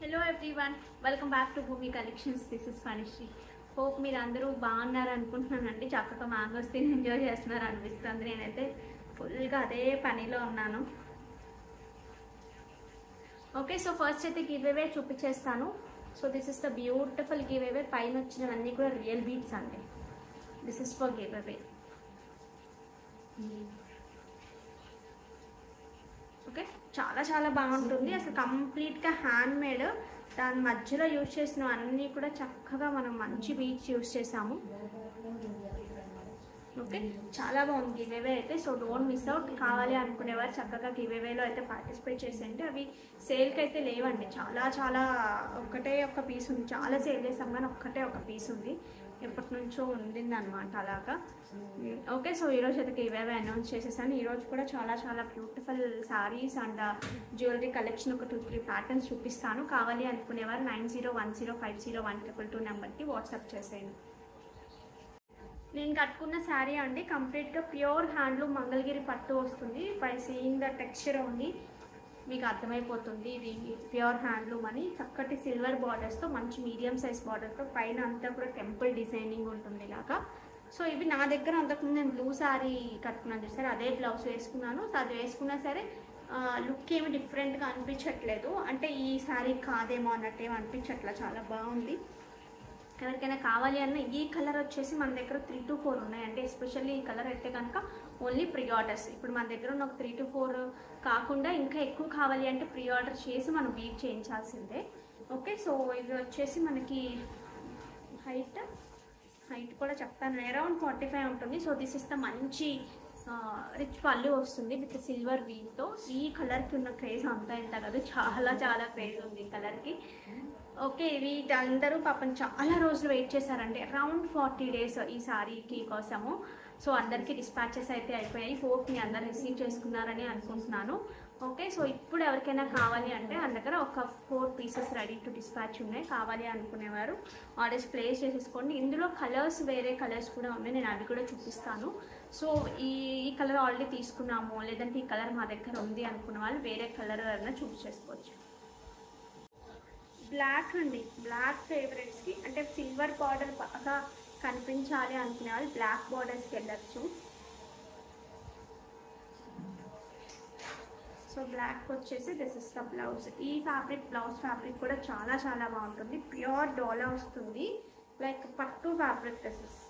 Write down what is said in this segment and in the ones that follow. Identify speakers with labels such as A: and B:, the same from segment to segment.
A: Hello everyone welcome back to Bhoomi collections this is Phanisri hope మీరు అందరూ బాగున్నారు అనుకుంటున్నానండి చక్కగా మ్యాంగోస్ తిని ఎంజాయ్ చేస్తున్నారు అనిపిస్తుంది నేనైతే ఫుల్గా అదే పనిలో ఉన్నాను ఓకే సో ఫస్ట్ అయితే గివ్ అవే చూపించేస్తాను so this is the beautiful giveaway పైన వచ్చినవన్నీ కూడా రియల్ బీట్స్ అండి this is for giveaway okay చాలా చాలా బాగుంటుంది అసలు కంప్లీట్గా హ్యాండ్ మేడ్ దాని మధ్యలో యూజ్ చేసిన అన్నీ కూడా చక్కగా మనం మంచి బీచ్ యూజ్ చేసాము ఓకే చాలా బాగుంది గివేవే అయితే సో డోంట్ మిస్ అవుట్ కావాలి అనుకునేవారు చక్కగా గివేవేలో అయితే పార్టిసిపేట్ చేసేయండి అవి సేల్కి అయితే లేవండి చాలా చాలా ఒక్కటే ఒక పీస్ ఉంది చాలా సేల్ చేసాం కానీ ఒక్కటే ఒక పీస్ ఉంది ఎప్పటి నుంచో ఉండింది అనమాట అలాగా ఓకే సో ఈరోజు అయితే గివేవే అనౌన్స్ చేసేసాను ఈరోజు కూడా చాలా చాలా beautiful saris and jewellery collection ఒక టూ త్రీ ప్యాటర్న్స్ చూపిస్తాను కావాలి అనుకునేవారు nine zero one zero five zero one triple two నెంబర్కి వాట్సాప్ చేసేయండి నేను కట్టుకున్న శారీ అండి కంప్లీట్గా ప్యూర్ హ్యాండ్లూమ్ మంగళగిరి పట్టు వస్తుంది బై సీయింగ్ ద టెక్స్చర్ ఉంది మీకు అర్థమైపోతుంది ఇది ప్యూర్ హ్యాండ్లూమ్ అని చక్కటి సిల్వర్ బార్డర్స్తో మంచి మీడియం సైజ్ బార్డర్తో పైన అంతా కూడా టెంపుల్ డిజైనింగ్ ఉంటుంది ఇలాగా సో ఇవి నా దగ్గర అంతకుముందు నేను బ్లూ శారీ కట్టుకున్నాను చూసారు అదే బ్లౌజ్ వేసుకున్నాను సో అది వేసుకున్నా సరే లుక్ ఏమి డిఫరెంట్గా అనిపించట్లేదు అంటే ఈ శారీ కాదేమో అన్నట్టు ఏమి అనిపించట్లేదు చాలా బాగుంది ఎవరికైనా కావాలి అన్న ఈ కలర్ వచ్చేసి మన దగ్గర త్రీ టు ఫోర్ ఉన్నాయండి ఎస్పెషల్లీ ఈ కలర్ అయితే కనుక ఓన్లీ ప్రీ ఆర్డర్స్ ఇప్పుడు మన దగ్గర ఉన్న ఒక త్రీ టు ఫోర్ కాకుండా ఇంకా ఎక్కువ కావాలి అంటే ప్రీ ఆర్డర్ చేసి మనం వీక్ చేయించాల్సిందే ఓకే సో ఇది వచ్చేసి మనకి హైట్ హైట్ కూడా చెప్తాను అరౌండ్ ఫార్టీ ఫైవ్ ఉంటుంది సో దిస్ ఇస్ ద మంచి రిచ్ పళ్ళు వస్తుంది విత్ సిల్వర్ వీల్తో ఈ కలర్కి ఉన్న క్రేజ్ అంతా ఇంత కాదు చాలా చాలా క్రేజ్ ఉంది ఈ కలర్కి ఓకే వీటందరూ పాపం చాలా రోజులు వెయిట్ చేశారండి అరౌండ్ ఫార్టీ డేస్ ఈ సారీకి కోసము సో అందరికీ డిస్పాచెస్ అయితే అయిపోయాయి హోప్ మీ అందరు రిసీవ్ చేసుకున్నారని అనుకుంటున్నాను ఓకే సో ఇప్పుడు ఎవరికైనా కావాలి అంటే మన దగ్గర ఒక four pieces ready to dispatch ఉన్నాయి కావాలి అనుకునేవారు ఆర్డర్స్ ప్లేస్ చేసేసుకోండి ఇందులో కలర్స్ వేరే కలర్స్ కూడా ఉన్నాయి నేను అవి కూడా చూపిస్తాను సో ఈ ఈ కలర్ ఆల్రెడీ తీసుకున్నాము లేదంటే ఈ కలర్ మా దగ్గర ఉంది అనుకున్న వాళ్ళు వేరే కలర్ అయినా చూస్ చేసుకోవచ్చు బ్లాక్ అండి బ్లాక్ ఫేవరెట్స్కి అంటే సిల్వర్ బార్డర్ బాగా కనిపించాలి అనుకునే వాళ్ళు బ్లాక్ బార్డర్స్కి వెళ్ళచ్చు సో బ్లాక్ వచ్చేసి దిస్ ఇస్ ద బ్లౌజ్ ఈ ఫ్యాబ్రిక్ బ్లౌజ్ ఫ్యాబ్రిక్ కూడా చాలా చాలా బాగుంటుంది ప్యూర్ డోలా వస్తుంది లైక్ పట్టు fabric this is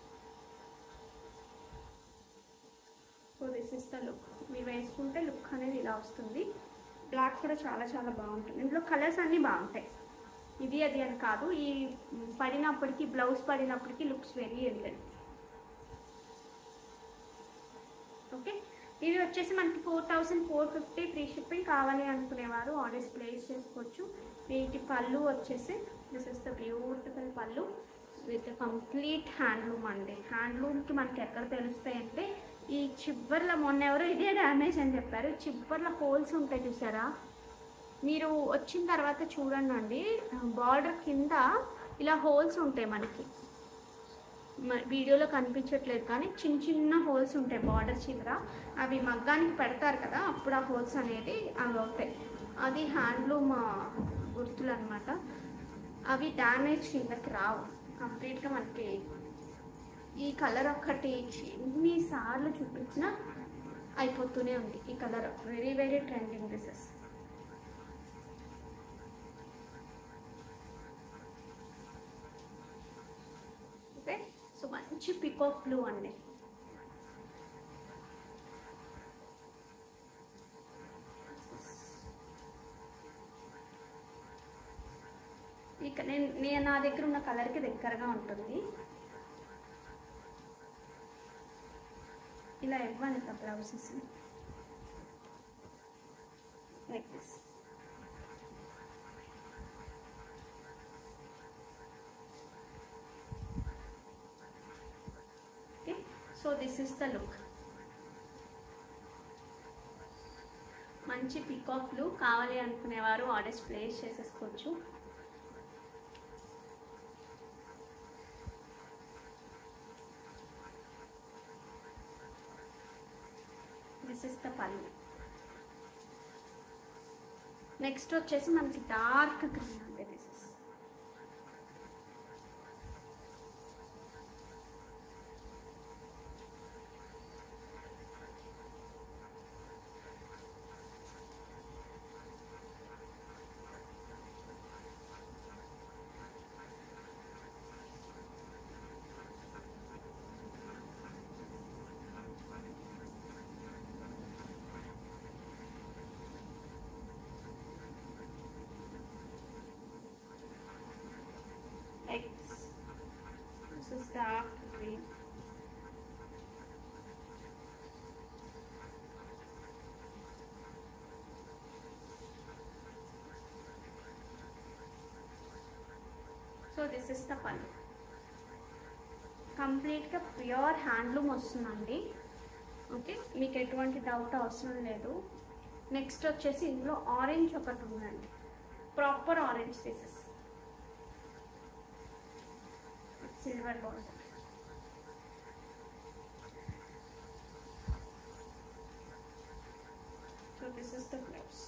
A: so this is the look మీరు వేసుకుంటే లుక్ అనేది ఇలా వస్తుంది బ్లాక్ కూడా చాలా చాలా బాగుంటుంది ఇందులో కలర్స్ అన్నీ బాగుంటాయి ఇది అది అని కాదు ఈ పడినప్పటికీ బ్లౌజ్ పడినప్పటికీ లుక్స్ వెరీ ఎలిగెంట్ ఓకే ఇవి వచ్చేసి మనకి four thousand four fifty free shipping కావాలి అనుకునేవారు ఆర్డర్స్ ప్లేస్ చేసుకోవచ్చు వీటి పళ్ళు వచ్చేసి this is the beautiful pallu with complete handloom అండి హ్యాండ్లూమ్కి మనకి ఎక్కడ తెలుస్తాయి అంటే ఈ చివర్ల మొన్న ఎవరో ఇదే డ్యామేజ్ అని చెప్పారు చివర్ల హోల్స్ ఉంటాయి చూసారా మీరు వచ్చిన తర్వాత చూడండి అండి బార్డర్ కింద ఇలా హోల్స్ ఉంటాయి మనకి వీడియోలో కనిపించట్లేదు కానీ చిన్న చిన్న హోల్స్ ఉంటాయి బార్డర్ చివర అవి మగ్గానికి పెడతారు కదా అప్పుడు ఆ హోల్స్ అనేది అవి అవుతాయి అది హ్యాండ్లూమ్ గుర్తులు అనమాట అవి డ్యామేజ్ కిందకి రావు కంప్లీట్గా మనకి ఈ కలర్ ఒక్కటి ఎన్నిసార్లు చూపించినా అయిపోతూనే ఉంది ఈ colour very very trending dresses okay so మంచి పికాక్ బ్లూ అండి ఇక నేను నేను నా దగ్గర ఉన్న కలర్కి దగ్గరగా ఉంటుంది ఇలా ఇవ్వండి the blouses like this okay so this is the look మంచి పికాక్లు కావాలి అనుకునేవారు ఆర్డర్స్ ప్లేస్ చేసేసుకోవచ్చు this is the pallu next వచ్చేసి మనకి డార్క్ గ్రీన్ అండి this is X. This is dark green. So this is the pallu కంప్లీట్గా ప్యూర్ హ్యాండ్లూమ్ వస్తుందండి ఓకే మీకు ఎటువంటి డౌట్ అవసరం లేదు నెక్స్ట్ వచ్చేసి ఇందులో ఆరెంజ్ ఒకటి ఉందండి proper orange pieces silver border so this is the blouse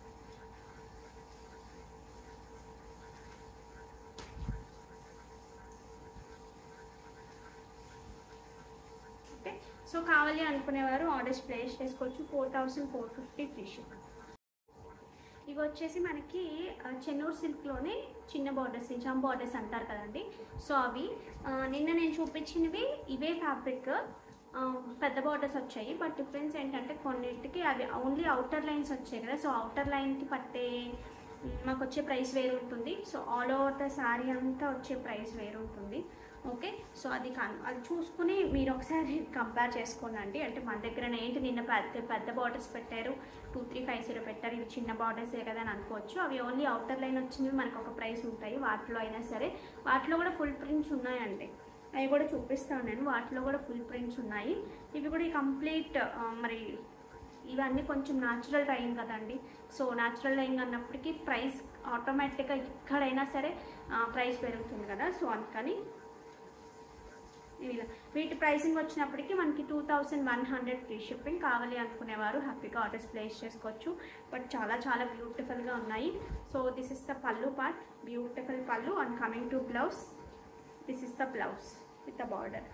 A: okay so కావాలి అనుకునేవారు ఆర్డర్స్ ప్లేస్ చేసుకోవచ్చు four thousand four fifty free ship ఇవి వచ్చేసి మనకి ఆ, చెన్నూరు సిల్క్లోనే చిన్న బార్డర్స్ నిజాం బార్డర్స్ అంటారు కదండి సో అవి ఆ, నిన్న నేను చూపించినవి ఇవే ఫ్యాబ్రిక్ పెద్ద బార్డర్స్ వచ్చాయి బట్ డిఫరెన్స్ ఏంటంటే కొన్నిటికి అవి ఓన్లీ అవుటర్ లైన్స్ వచ్చాయి కదా సో అవుటర్ లైన్కి పట్టే మ్, మాకు వచ్చే ప్రైస్ వేరు ఉంటుంది so all over the sari అంతా వచ్చే ప్రైస్ వేరు ఉంటుంది ఓకే సో అది కన్ అది చూసుకుని మీరు ఒకసారి కంపేర్ చేసుకోనండి అంటే మన దగ్గర ఏంటి నిన్న పెద్ద పెద్ద బార్డర్స్ పెట్టారు టూ త్రీ ఫైవ్ జీరో పెట్టారు ఇవి చిన్న బార్డర్సే కదా అని అనుకోవచ్చు అవి ఓన్లీ అవుటర్ లైన్ వచ్చినవి మనకు ఒక ప్రైస్ ఉంటాయి వాటిలో అయినా సరే వాటిలో కూడా ఫుల్ ప్రింట్స్ ఉన్నాయండి అవి కూడా చూపిస్తాను నేను వాటిలో కూడా ఫుల్ ప్రింట్స్ ఉన్నాయి ఇవి కూడా కంప్లీట్ మరి ఇవన్నీ కొంచెం న్యాచురల్ డైయింగ్ కదండి సో న్యాచురల్ డైయింగ్ అన్నప్పటికీ ప్రైస్ ఆటోమేటిక్గా ఎక్కడైనా సరే ప్రైస్ పెరుగుతుంది కదా సో అందుకని ఇలా వీటి ప్రైసింగ్ వచ్చినప్పటికీ మనకి two thousand one hundred free shipping కావాలి అనుకునేవారు హ్యాపీగా ఆర్డర్స్ ప్లేస్ చేసుకోవచ్చు బట్ చాలా చాలా బ్యూటిఫుల్గా ఉన్నాయి so this is the pallu part beautiful pallu and coming to blouse this is the blouse with the border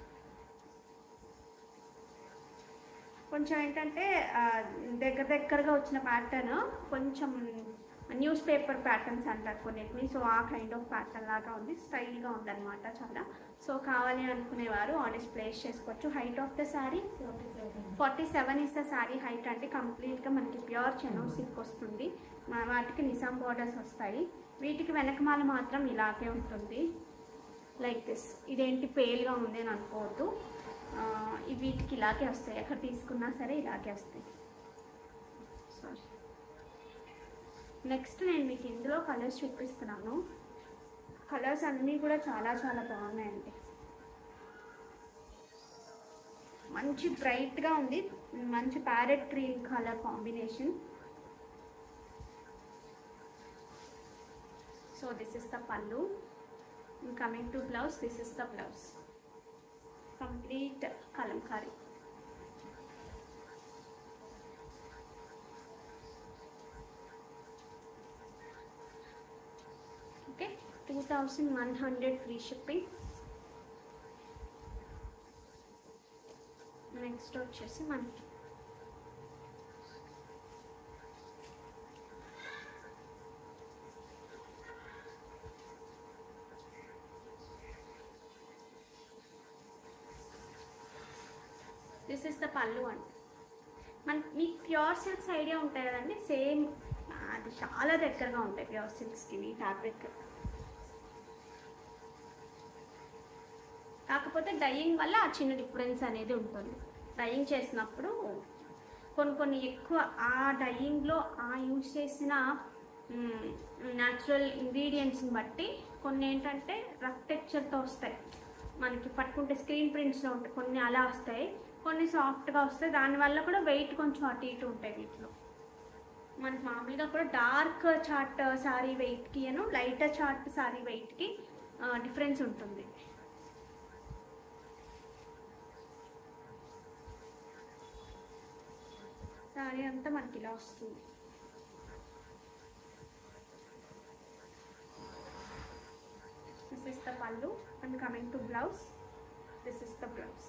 A: కొంచెం ఏంటంటే ఆ, దగ్గర దగ్గరగా వచ్చిన ప్యాటర్న్ కొంచెం న్యూస్ పేపర్ ప్యాటర్న్స్ అంటారు కొన్నిటిని సో ఆ కైండ్ ఆఫ్ ప్యాటర్న్ లాగా ఉంది స్టైల్గా ఉందన్నమాట చాలా సో కావాలి అనుకునేవారు ఆర్డర్స్ ప్లేస్ చేసుకోవచ్చు height of the sari forty seven is the sari height అంటే కంప్లీట్గా మనకి ప్యూర్ చెనో సిల్క్ వస్తుంది మా- వాటికి నిజాం బార్డర్స్ వస్తాయి వీటికి వెనకమాల మాత్రం ఇలాగే ఉంటుంది లైక్ దిస్ ఇదేంటి పేల్గా ఉంది అని అనుకోవద్దు ఆ, ఇవి వీటికి ఇలాగే వస్తాయి ఎక్కడ తీసుకున్నా సరే ఇలాగే వస్తాయి సారీ నెక్స్ట్ నేను మీకు ఇందులో కలర్స్ చూపిస్తున్నాను కలర్స్ అన్నీ కూడా చాలా చాలా బాగున్నాయండి మంచి బ్రైట్గా ఉంది మంచి parrot green colour combination so this is the pallu coming to blouse this is the blouse complete kalamkari okay two thousand one hundred free shipping next వచ్చేసి మనకి దిస్ ఇస్ ద పళ్ళు అండి మన మీకు ప్యూర్ సిల్క్స్ ఐడియా ఉంటాయి కదండి సేమ్ అది చాలా దగ్గరగా ఉంటాయి ప్యూర్ సిల్క్స్కి ఈ ఫ్యాబ్రిక్ కాకపోతే డైయింగ్ వల్ల ఆ చిన్న డిఫరెన్స్ అనేది ఉంటుంది డైయింగ్ చేసినప్పుడు కొన్ని కొన్ని ఎక్కువ ఆ డైయింగ్లో ఆ యూజ్ చేసిన న్యాచురల్ ఇంగ్రీడియంట్స్ని బట్టి కొన్ని ఏంటంటే రఫ్ టెక్చర్తో వస్తాయి మనకి పట్టుకుంటే స్క్రీన్ ప్రింట్స్లో ఉంటాయి కొన్ని అలా వస్తాయి కొన్ని సాఫ్ట్గా వస్తాయి దానివల్ల కూడా వెయిట్ కొంచెం అటు ఇటు ఉంటాయి వీటిలో మనకి మామూలుగా కూడా డార్క్ చార్ట్ సారీ వెయిట్కి అను లైట్ చార్ట్ సారీ వెయిట్కి డిఫరెన్స్ ఉంటుంది సారీ అంతా మనకి ఇలా వస్తుంది pallu and coming to blouse this is the blouse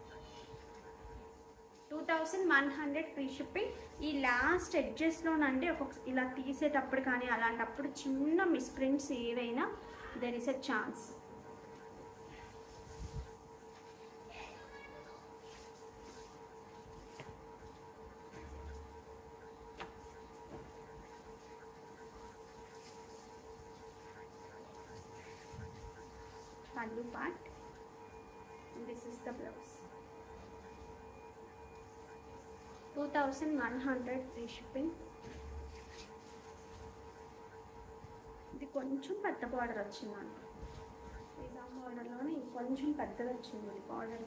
A: two thousand one hundred free shipping ఈ లాస్ట్ ఎడ్జెస్లోనండి ఒక్కొక్క ఇలా తీసేటప్పుడు కానీ అలాంటప్పుడు చిన్న మిస్ప్రింట్స్ ఏవైనా there is a chance pallu part and this is the blouse 2100 free shipping ఇది కొంచెం పెద్ద బార్డర్ వచ్చిందండి నిజాం బార్డర్లోనే కొంచెం పెద్దది వచ్చింది ఇది బార్డర్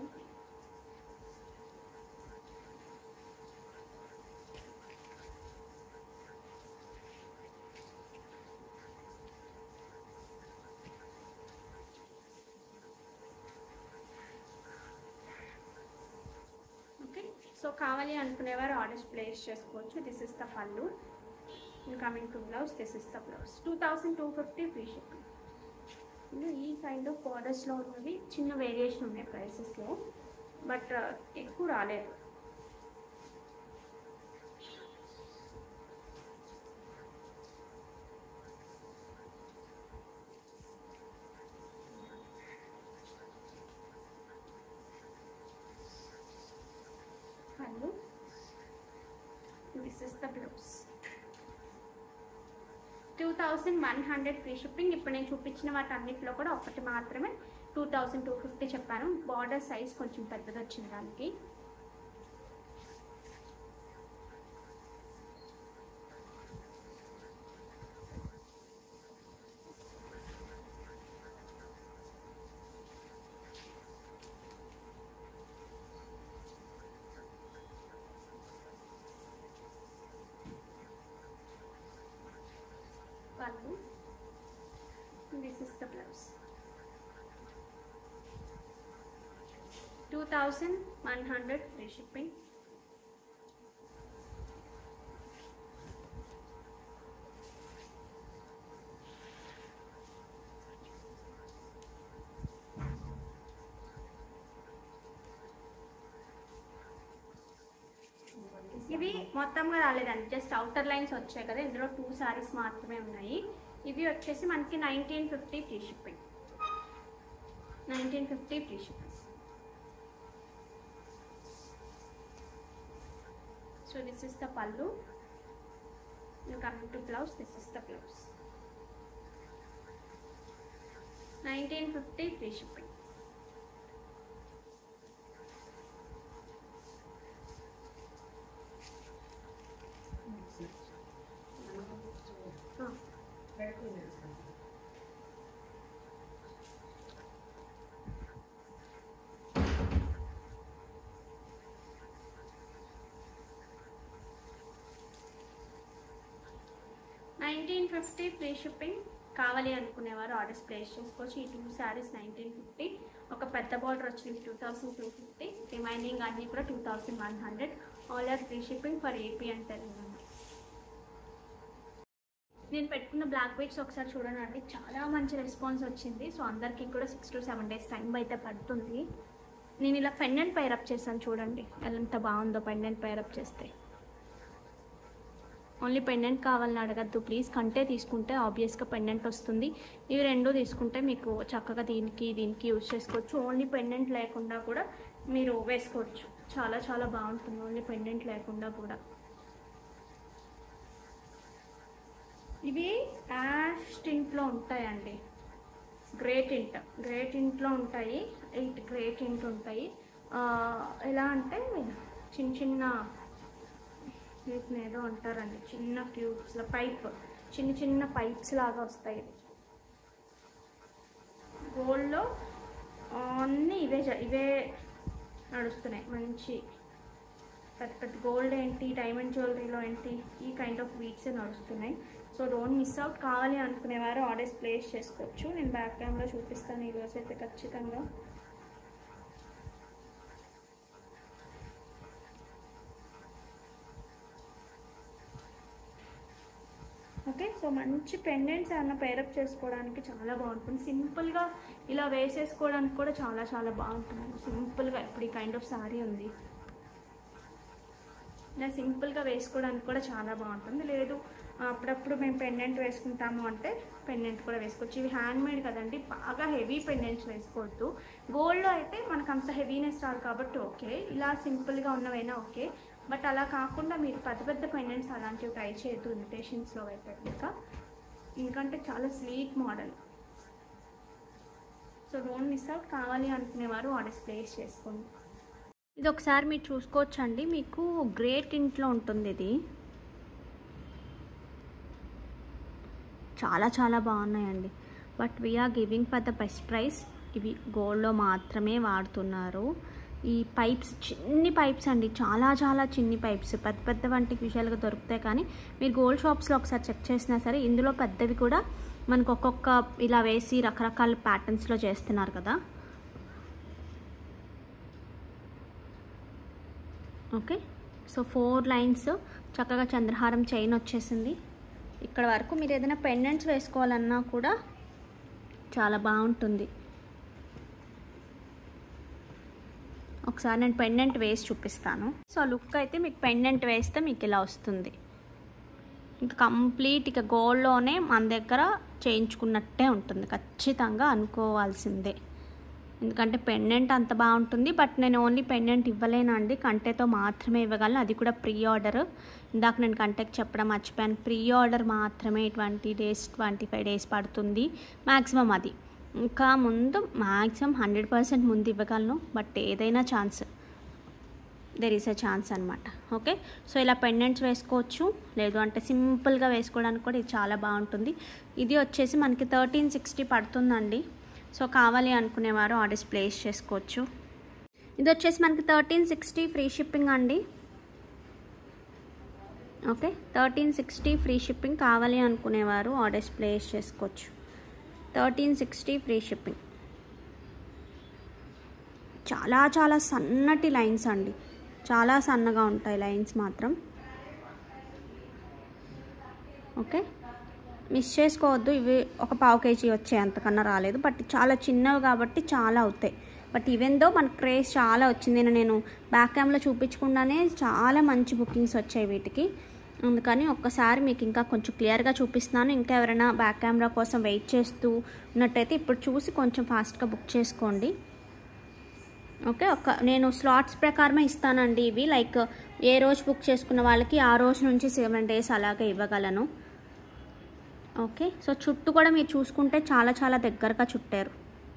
A: ఓకే సో కావాలి అనుకునేవారు ఆర్డర్స్ ప్లేస్ చేసుకోవచ్చు this is the pallu coming to blouse this is the blouse two thousand two fifty free shipping ఈ కైండ్ ఆఫ్ బార్డర్స్లో ఉన్నవి చిన్న వేరియేషన్ ఉన్నాయి ప్రైసెస్లో బట్ ఎక్కువ రాలేదు pallu this is the blouse two thousand one hundred free shipping ఇప్పుడు నేను చూపించిన వాటి అన్నింటిలో కూడా ఒకటి మాత్రమే టూ థౌసండ్ టూ ఫిఫ్టీ చెప్పాను బార్డర్ సైజ్ కొంచెం పెద్దది వచ్చింది దానికి pallu this is the blouse two thousand one hundred free shipping ఇవి మొత్తంగా రాలేదండి జస్ట్ అవుటర్ లైన్స్ వచ్చాయి కదా ఇందులో టూ సారీస్ మాత్రమే ఉన్నాయి ఇవి వచ్చేసి మనకి nineteen fifty free shipping nineteen fifty free shipping so this is the pallu coming to blouse this is the blouse nineteen fifty free shipping nineteen fifty free shipping కావాలి అనుకునేవారు ఆర్డర్స్ ప్లేస్ చేసుకోవచ్చు ఈ టూ శారీస్ నైన్టీన్ ఫిఫ్టీ ఒక పెద్ద border వచ్చింది two thousand two fifty remaining అన్నీ కూడా two thousand one hundred all are free shipping for AP and Telangana నేను పెట్టుకున్న బ్లాక్ బీట్స్ ఒకసారి చూడండి చాలా మంచి రెస్పాన్స్ వచ్చింది సో అందరికీ కూడా six to seven days time అయితే పడుతుంది నేను ఇలా పెండెంట్ పైరప్ చేశాను చూడండి ఎంత బాగుందో పెండెంట్ పైరప్ చేస్తే ఓన్లీ పెండెంట్ కావాలని అడగద్దు ప్లీజ్ కంటే తీసుకుంటే ఆబ్వియస్గా పెండెంట్ వస్తుంది ఇవి రెండు తీసుకుంటే మీకు చక్కగా దీనికి దీనికి యూజ్ చేసుకోవచ్చు ఓన్లీ పెండెంట్ లేకుండా కూడా మీరు వేసుకోవచ్చు చాలా చాలా బాగుంటుంది ఓన్లీ పెండెంట్ లేకుండా కూడా ఇవి యాష్ టింట్లో ఉంటాయండి గ్రేట్ ఇంట్ గ్రేట్ ఇంట్లో ఉంటాయి ఎయిట్ గ్రేట్ ఇంట్ ఉంటాయి ఆ, ఎలా అంటే చిన్న చిన్న వీటిని ఏదో అంటారండి చిన్న ట్యూబ్స్ పైప్ చిన్న చిన్న పైప్స్ లాగా వస్తాయి ఇది గోల్డ్లో అన్నీ ఇవే జ- ఇవే నడుస్తున్నాయి మంచి పెద్ద పెద్ద గోల్డ్ ఏంటి డైమండ్ జ్యువెలరీలో ఏంటి ఈ కైండ్ ఆఫ్ బీట్స్ నడుస్తున్నాయి సో డోంట్ మిస్ అవుట్ కావాలి అనుకునేవారు ఆర్డర్స్ ప్లేస్ చేసుకోవచ్చు నేను బ్యాక్ క్యామ్లో చూపిస్తాను ఈరోజు అయితే ఖచ్చితంగా ఓకే సో మంచి పెండెంట్స్ ఏమన్నా పేరప్ చేసుకోవడానికి చాలా బాగుంటుంది సింపుల్గా ఇలా వేసేసుకోవడానికి కూడా చాలా చాలా బాగుంటుంది సింపుల్గా ఇప్పుడు ఈ కైండ్ ఆఫ్ సారీ ఉంది ఇలా సింపుల్గా వేసుకోవడానికి కూడా చాలా బాగుంటుంది లేదు అప్పుడప్పుడు మేము పెండెంట్ వేసుకుంటాము అంటే పెండెంట్ కూడా వేసుకోవచ్చు ఇవి హ్యాండ్ మేడ్ కదండి బాగా హెవీ పెండెంట్స్ వేసుకోవద్దు గోల్డ్లో అయితే మనకు అంత హెవీనెస్ రాదు కాబట్టి ఓకే ఇలా సింపుల్గా ఉన్నవైనా ఓకే బట్ అలా కాకుండా మీరు పెద్ద పెద్ద పెండెంట్స్ అలాంటివి ట్రై చేయొద్దు ఇమిటేషన్స్లో అయితే ఇంకా ఎందుకంటే చాలా sweet model so don't miss out కావాలి అనుకునేవారు ఆర్డర్స్ ప్లేస్ చేసుకోండి ఇది ఒకసారి మీరు చూసుకోవచ్చండి మీకు గ్రేట్ ఇంట్లో ఉంటుంది ఇది చాలా చాలా బాగున్నాయండి but we are giving for the best price ఇవి గోల్డ్లో మాత్రమే వాడుతున్నారు ఈ పైప్స్ చిన్ని పైప్స్ అండి చాలా చాలా చిన్ని పైప్స్ పెద్ద పెద్ద వంటి విషయాలుగా దొరుకుతాయి కానీ మీరు గోల్డ్ షాప్స్లో ఒకసారి చెక్ చేసినా సరే ఇందులో పెద్దవి కూడా మనకు ఒక్కొక్క ఇలా వేసి రకరకాల ప్యాటర్న్స్లో చేస్తున్నారు కదా ఓకే సో ఫోర్ లైన్స్ చక్కగా చంద్రహారం చైన్ వచ్చేసింది ఇక్కడ వరకు మీరు ఏదైనా పెండెంట్స్ వేసుకోవాలన్నా కూడా చాలా బాగుంటుంది ఒకసారి నేను పెండెంట్ వేసి చూపిస్తాను సో లుక్ అయితే మీకు పెండెంట్ వేస్తే మీకు ఇలా వస్తుంది ఇంకా కంప్లీట్ ఇక గోల్డ్లోనే మన దగ్గర చేయించుకున్నట్టే ఉంటుంది ఖచ్చితంగా అనుకోవాల్సిందే ఎందుకంటే పెండెంట్ అంత బాగుంటుంది బట్ నేను ఓన్లీ పెండెంట్ ఇవ్వలేనండి కంటెతో మాత్రమే ఇవ్వగలను అది కూడా ప్రీ ఆర్డర్ ఇందాక నేను కంటెక్ట్ చెప్పడం మర్చిపోయాను ప్రీ ఆర్డర్ మాత్రమే twenty days twenty five days పడుతుంది మ్యాక్సిమం అది ఇంకా ముందు మ్యాక్సిమం హండ్రెడ్ పర్సెంట్ ముందు ఇవ్వగలను బట్ ఏదైనా chance there is a chance అనమాట ఓకే సో ఇలా పెండెంట్స్ వేసుకోవచ్చు లేదు అంటే సింపుల్గా వేసుకోవడానికి కూడా ఇది చాలా బాగుంటుంది ఇది వచ్చేసి మనకి థర్టీన్ సిక్స్టీ పడుతుందండి సో కావాలి అనుకునేవారు ఆర్డర్స్ ప్లేస్ చేసుకోవచ్చు ఇది వచ్చేసి మనకి థర్టీన్ సిక్స్టీ ఫ్రీ షిప్పింగ్ అండి okay thirteen sixty free shipping కావాలి అనుకునేవారు ఆర్డర్స్ ప్లేస్ చేసుకోవచ్చు థర్టీన్ సిక్స్టీ ఫ్రీ షిప్పింగ్ చాలా చాలా సన్నటి లైన్స్ అండి చాలా సన్నగా ఉంటాయి లైన్స్ మాత్రం ఓకే మిస్ చేసుకోవద్దు ఇవి ఒక పావు కేజీ వచ్చే అంతకన్నా రాలేదు బట్ చాలా చిన్నవి కాబట్టి చాలా అవుతాయి బట్ ఈవెన్ దో మన క్రేజ్ చాలా వచ్చింది నేను నేను బ్యాక్ క్యామ్లో చూపించకుండానే చాలా మంచి బుకింగ్స్ వచ్చాయి వీటికి అందుకని ఒక్కసారి మీకు ఇంకా కొంచెం క్లియర్గా చూపిస్తున్నాను ఇంకా ఎవరైనా బ్యాక్ కెమెరా కోసం వెయిట్ చేస్తూ ఉన్నట్టయితే ఇప్పుడు చూసి కొంచెం ఫాస్ట్గా బుక్ చేసుకోండి ఓకే ఒక నేను స్లాట్స్ ప్రకారమే ఇస్తానండి ఇవి లైక్ ఏ రోజు బుక్ చేసుకున్న వాళ్ళకి ఆ రోజు నుంచి సెవెన్ డేస్ అలాగే ఇవ్వగలను ఓకే సో చుట్టూ కూడా మీరు చూసుకుంటే చాలా చాలా దగ్గరగా చుట్టారు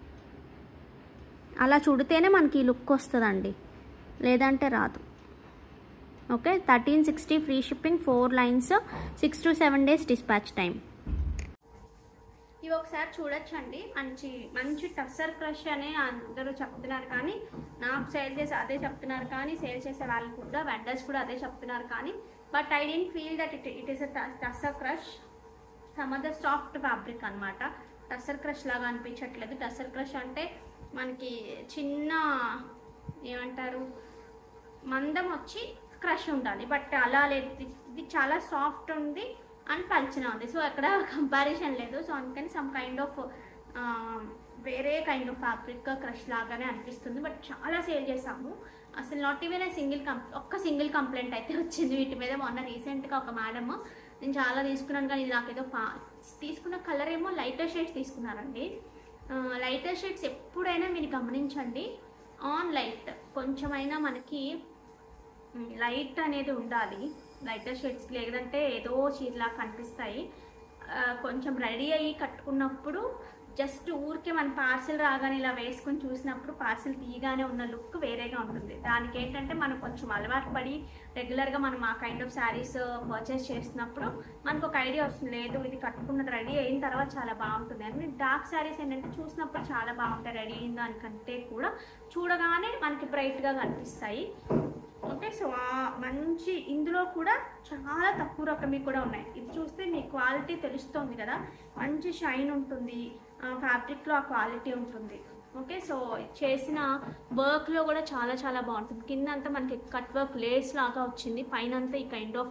A: అలా చుడితేనే మనకి ఈ లుక్ వస్తుందండి లేదంటే రాదు okay thirteen sixty free shipping four lines six to seven days dispatch time ఇవి ఒకసారి చూడొచ్చండి మంచి మంచి టస్సర్ క్రష్ అని అందరూ చెప్తున్నారు కానీ నాకు సేల్ చేసి అదే చెప్తున్నారు కానీ సేల్ చేసే వాళ్ళు కూడా వెండర్స్ కూడా అదే చెప్తున్నారు కానీ but I don't feel that it it is a tussar crush some other soft fabric అనమాట టస్సర్ క్రష్ లాగా అనిపించట్లేదు టస్సర్ క్రష్ అంటే మనకి చిన్న ఏమంటారు మందం వచ్చి క్రష్ ఉండాలి బట్ అలా లేదు ఇది- ఇది చాలా సాఫ్ట్ ఉంది అండ్ పల్చన ఉంది సో అక్కడ కంపారిజన్ లేదు సో అందుకని సమ్ కైండ్ ఆఫ్ వేరే కైండ్ ఆఫ్ ఫ్యాబ్రిక్ క్రష్ లాగానే అనిపిస్తుంది బట్ చాలా సేల్ చేసాము అసలు నాట్ ఈవెన్ సింగిల్ కం ఒక్క సింగిల్ కంప్లైంట్ అయితే వచ్చింది వీటి మీద మొన్న రీసెంట్గా ఒక మేడం నేను చాలా తీసుకున్నాను కానీ ఇది నాకేదో పా తీసుకున్న కలర్ ఏమో లైటర్ షేడ్స్ తీసుకున్నారండి లైటర్ షేడ్స్ ఎప్పుడైనా మీరు గమనించండి ఆన్ లైట్ కొంచెమైనా మనకి లైట్ అనేది ఉండాలి లైటర్ షేడ్స్ లేదంటే ఏదో చీరలా కనిపిస్తాయి ఆ, కొంచెం రెడీ అయ్యి కట్టుకున్నప్పుడు జస్ట్ ఊరికే మన పార్సిల్ రాగానే ఇలా వేసుకొని చూసినప్పుడు పార్సిల్ తీయగానే ఉన్న లుక్ వేరేగా ఉంటుంది దానికి ఏంటంటే మనం కొంచెం అలవాటు పడి రెగ్యులర్గా మనం ఆ కైండ్ ఆఫ్ శారీస్ పర్చేస్ చేస్తున్నప్పుడు మనకు ఒక ఐడియా వస్తుంది లేదు ఇది కట్టుకున్నది రెడీ అయిన తర్వాత చాలా బాగుంటుంది అని డార్క్ శారీస్ ఏంటంటే చూసినప్పుడు చాలా బాగుంటాయి రెడీ అయిన దానికంటే కూడా చూడగానే మనకి బ్రైట్గా కనిపిస్తాయి ఓకే సో ఆ మంచి ఇందులో కూడా చాలా తక్కువ రకమి కూడా ఉన్నాయి ఇది చూస్తే మీ క్వాలిటీ తెలుస్తుంది కదా మంచి షైన్ ఉంటుంది ఫ్యాబ్రిక్లో ఆ క్వాలిటీ ఉంటుంది ఓకే సో చేసిన వర్క్లో కూడా చాలా చాలా బాగుంటుంది కింద అంతా మనకి కట్ వర్క్ లేస్ లాగా వచ్చింది పైన అంతా ఈ కైండ్ ఆఫ్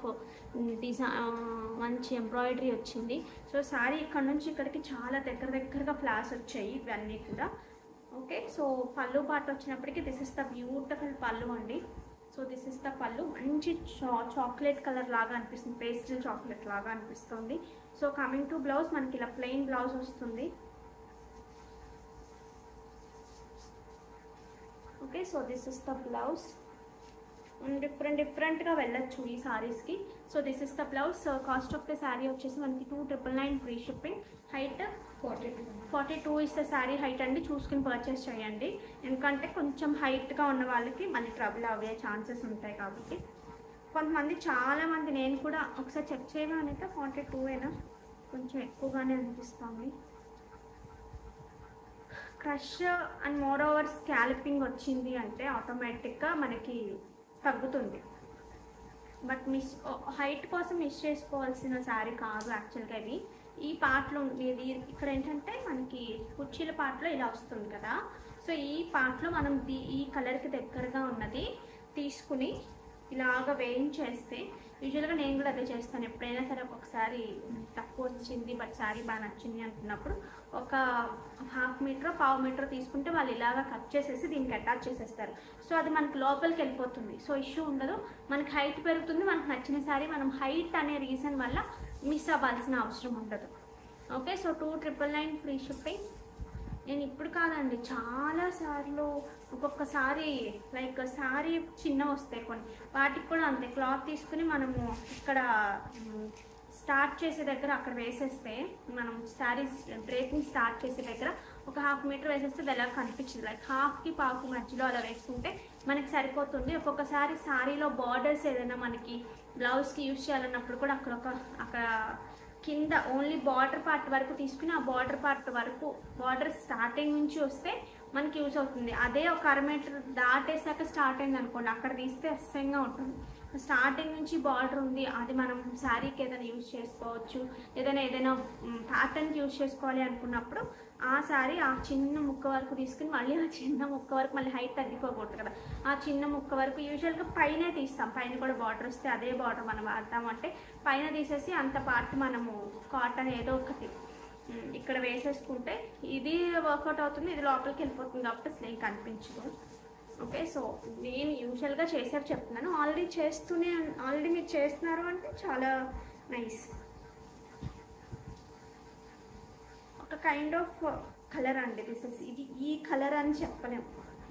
A: డిజై మంచి ఎంబ్రాయిడరీ వచ్చింది సో శారీ ఇక్కడ నుంచి ఇక్కడికి చాలా దగ్గర దగ్గరగా ఫ్లాస్ వచ్చాయి ఇవన్నీ కూడా ఓకే సో పళ్ళు పాట వచ్చినప్పటికీ this is the beautiful pallu అండి సో దిస్ ఇస్ ద పళ్ళు మంచి చా చాక్లెట్ కలర్ లాగా అనిపిస్తుంది పేస్టల్ చాక్లెట్ లాగా అనిపిస్తుంది సో కమింగ్ టు బ్లౌజ్ మనకి ఇలా ప్లెయిన్ బ్లౌజ్ వస్తుంది okay so this is the blouse different డిఫరెంట్గా వెళ్ళొచ్చు ఈ సారీస్కి so this is the blouse cost of the sari వచ్చేసి మనకి two triple nine free shipping height
B: forty two
A: forty two is the sari height అండి చూసుకుని పర్చేస్ చేయండి ఎందుకంటే కొంచెం హైట్గా ఉన్న వాళ్ళకి మళ్ళీ ట్రబుల్ అవ్వే ఛాన్సెస్ ఉంటాయి కాబట్టి కొంతమంది చాలామంది నేను కూడా ఒకసారి చెక్ చేయగానైతే ఫార్టీ టూ అయినా కొంచెం ఎక్కువగానే అనిపిస్తుంది crush and more over scalloping వచ్చింది అంటే ఆటోమేటిక్గా మనకి తగ్గుతుంది బట్ మిస్ హైట్ కోసం మిస్ చేసుకోవాల్సిన శారీ కాదు యాక్చువల్గా ఇది ఈ పార్ట్లో ఇది ఇక్కడ ఏంటంటే మనకి కుర్చీల పార్ట్లో ఇలా వస్తుంది కదా సో ఈ పార్ట్లో మనం దీ ఈ కలర్కి దగ్గరగా ఉన్నది తీసుకుని ఇలాగ వేయించేస్తే యూజువల్గా నేను కూడా అదే చేస్తాను ఎప్పుడైనా సరే ఒక్కొక్కసారి తక్కువ వచ్చింది బట్ శారీ బాగా నచ్చింది అనుకున్నప్పుడు ఒక హాఫ్ మీటర్ పావు మీటర్ తీసుకుంటే వాళ్ళు ఇలాగ కట్ చేసేసి దీనికి అటాచ్ చేసేస్తారు సో అది మనకి లోపలికి వెళ్ళిపోతుంది సో ఇష్యూ ఉండదు మనకి హైట్ పెరుగుతుంది మనకు నచ్చిన శారీ మనం హైట్ అనే రీజన్ వల్ల మిస్ అవ్వాల్సిన అవసరం ఉండదు okay so two triple nine free shipping నేను ఇప్పుడు కాదండి చాలా సార్లు ఒక్కొక్కసారి లైక్ సారీ చిన్న వస్తాయి కొన్ని వాటికి కూడా అంతే క్లాత్ తీసుకుని మనము ఇక్కడ స్టార్ట్ చేసే దగ్గర అక్కడ వేసేస్తే మనం శారీస్ డ్రేపింగ్ స్టార్ట్ చేసే దగ్గర ఒక హాఫ్ మీటర్ వేసేస్తే అది ఎలా కనిపించింది లైక్ హాఫ్కి పావుకి మధ్యలో అలా వేసుకుంటే మనకి సరిపోతుంది ఒక్కొక్కసారి శారీలో బార్డర్స్ ఏదైనా మనకి బ్లౌజ్కి యూజ్ చేయాలన్నప్పుడు కూడా అక్కడ ఒక అక్కడ కింద ఓన్లీ బార్డర్ పార్ట్ వరకు తీసుకుని ఆ బార్డర్ పార్ట్ వరకు బార్డర్ స్టార్టింగ్ నుంచి వస్తే మనకి యూజ్ అవుతుంది అదే ఒక అర మీటర్ దాటేసాక స్టార్ట్ అయింది అనుకోండి అక్కడ తీస్తే అసహ్యంగా ఉంటుంది స్టార్టింగ్ నుంచి బార్డర్ ఉంది అది మనం శారీకి ఏదైనా యూజ్ చేసుకోవచ్చు ఏదైనా ఏదైనా ప్యాటర్న్కి యూజ్ చేసుకోవాలి అనుకున్నప్పుడు ఆ శారీ ఆ చిన్న ముక్క వరకు తీసుకుని మళ్ళీ ఆ చిన్న ముక్క వరకు మళ్ళీ హైట్ తగ్గిపోకూడదు కదా ఆ చిన్న ముక్క వరకు యూజువల్గా పైనే తీస్తాం పైన కూడా బార్డర్ వస్తే అదే బార్డర్ మనం వాడతామంటే పైన తీసేసి అంత పార్ట్ మనము కాటన్ ఏదో ఒకటి ఉమ్, ఇక్కడ వేసేసుకుంటే ఇది వర్కౌట్ అవుతుంది ఇది లోపలికి వెళ్ళిపోతుంది కాబట్టి అసలు ఏం కనిపించదు ఓకే సో నేను యూజువల్గా చేసారు చెప్తున్నాను ఆల్రెడీ చేస్తూనే ఆల్రెడీ మీరు చేస్తున్నారు అంటే చాలా నైస్ ఒక కైండ్ ఆఫ్ కలర్ అండి దిస్ ఇస్ ఇది ఈ కలర్ అని చెప్పలేము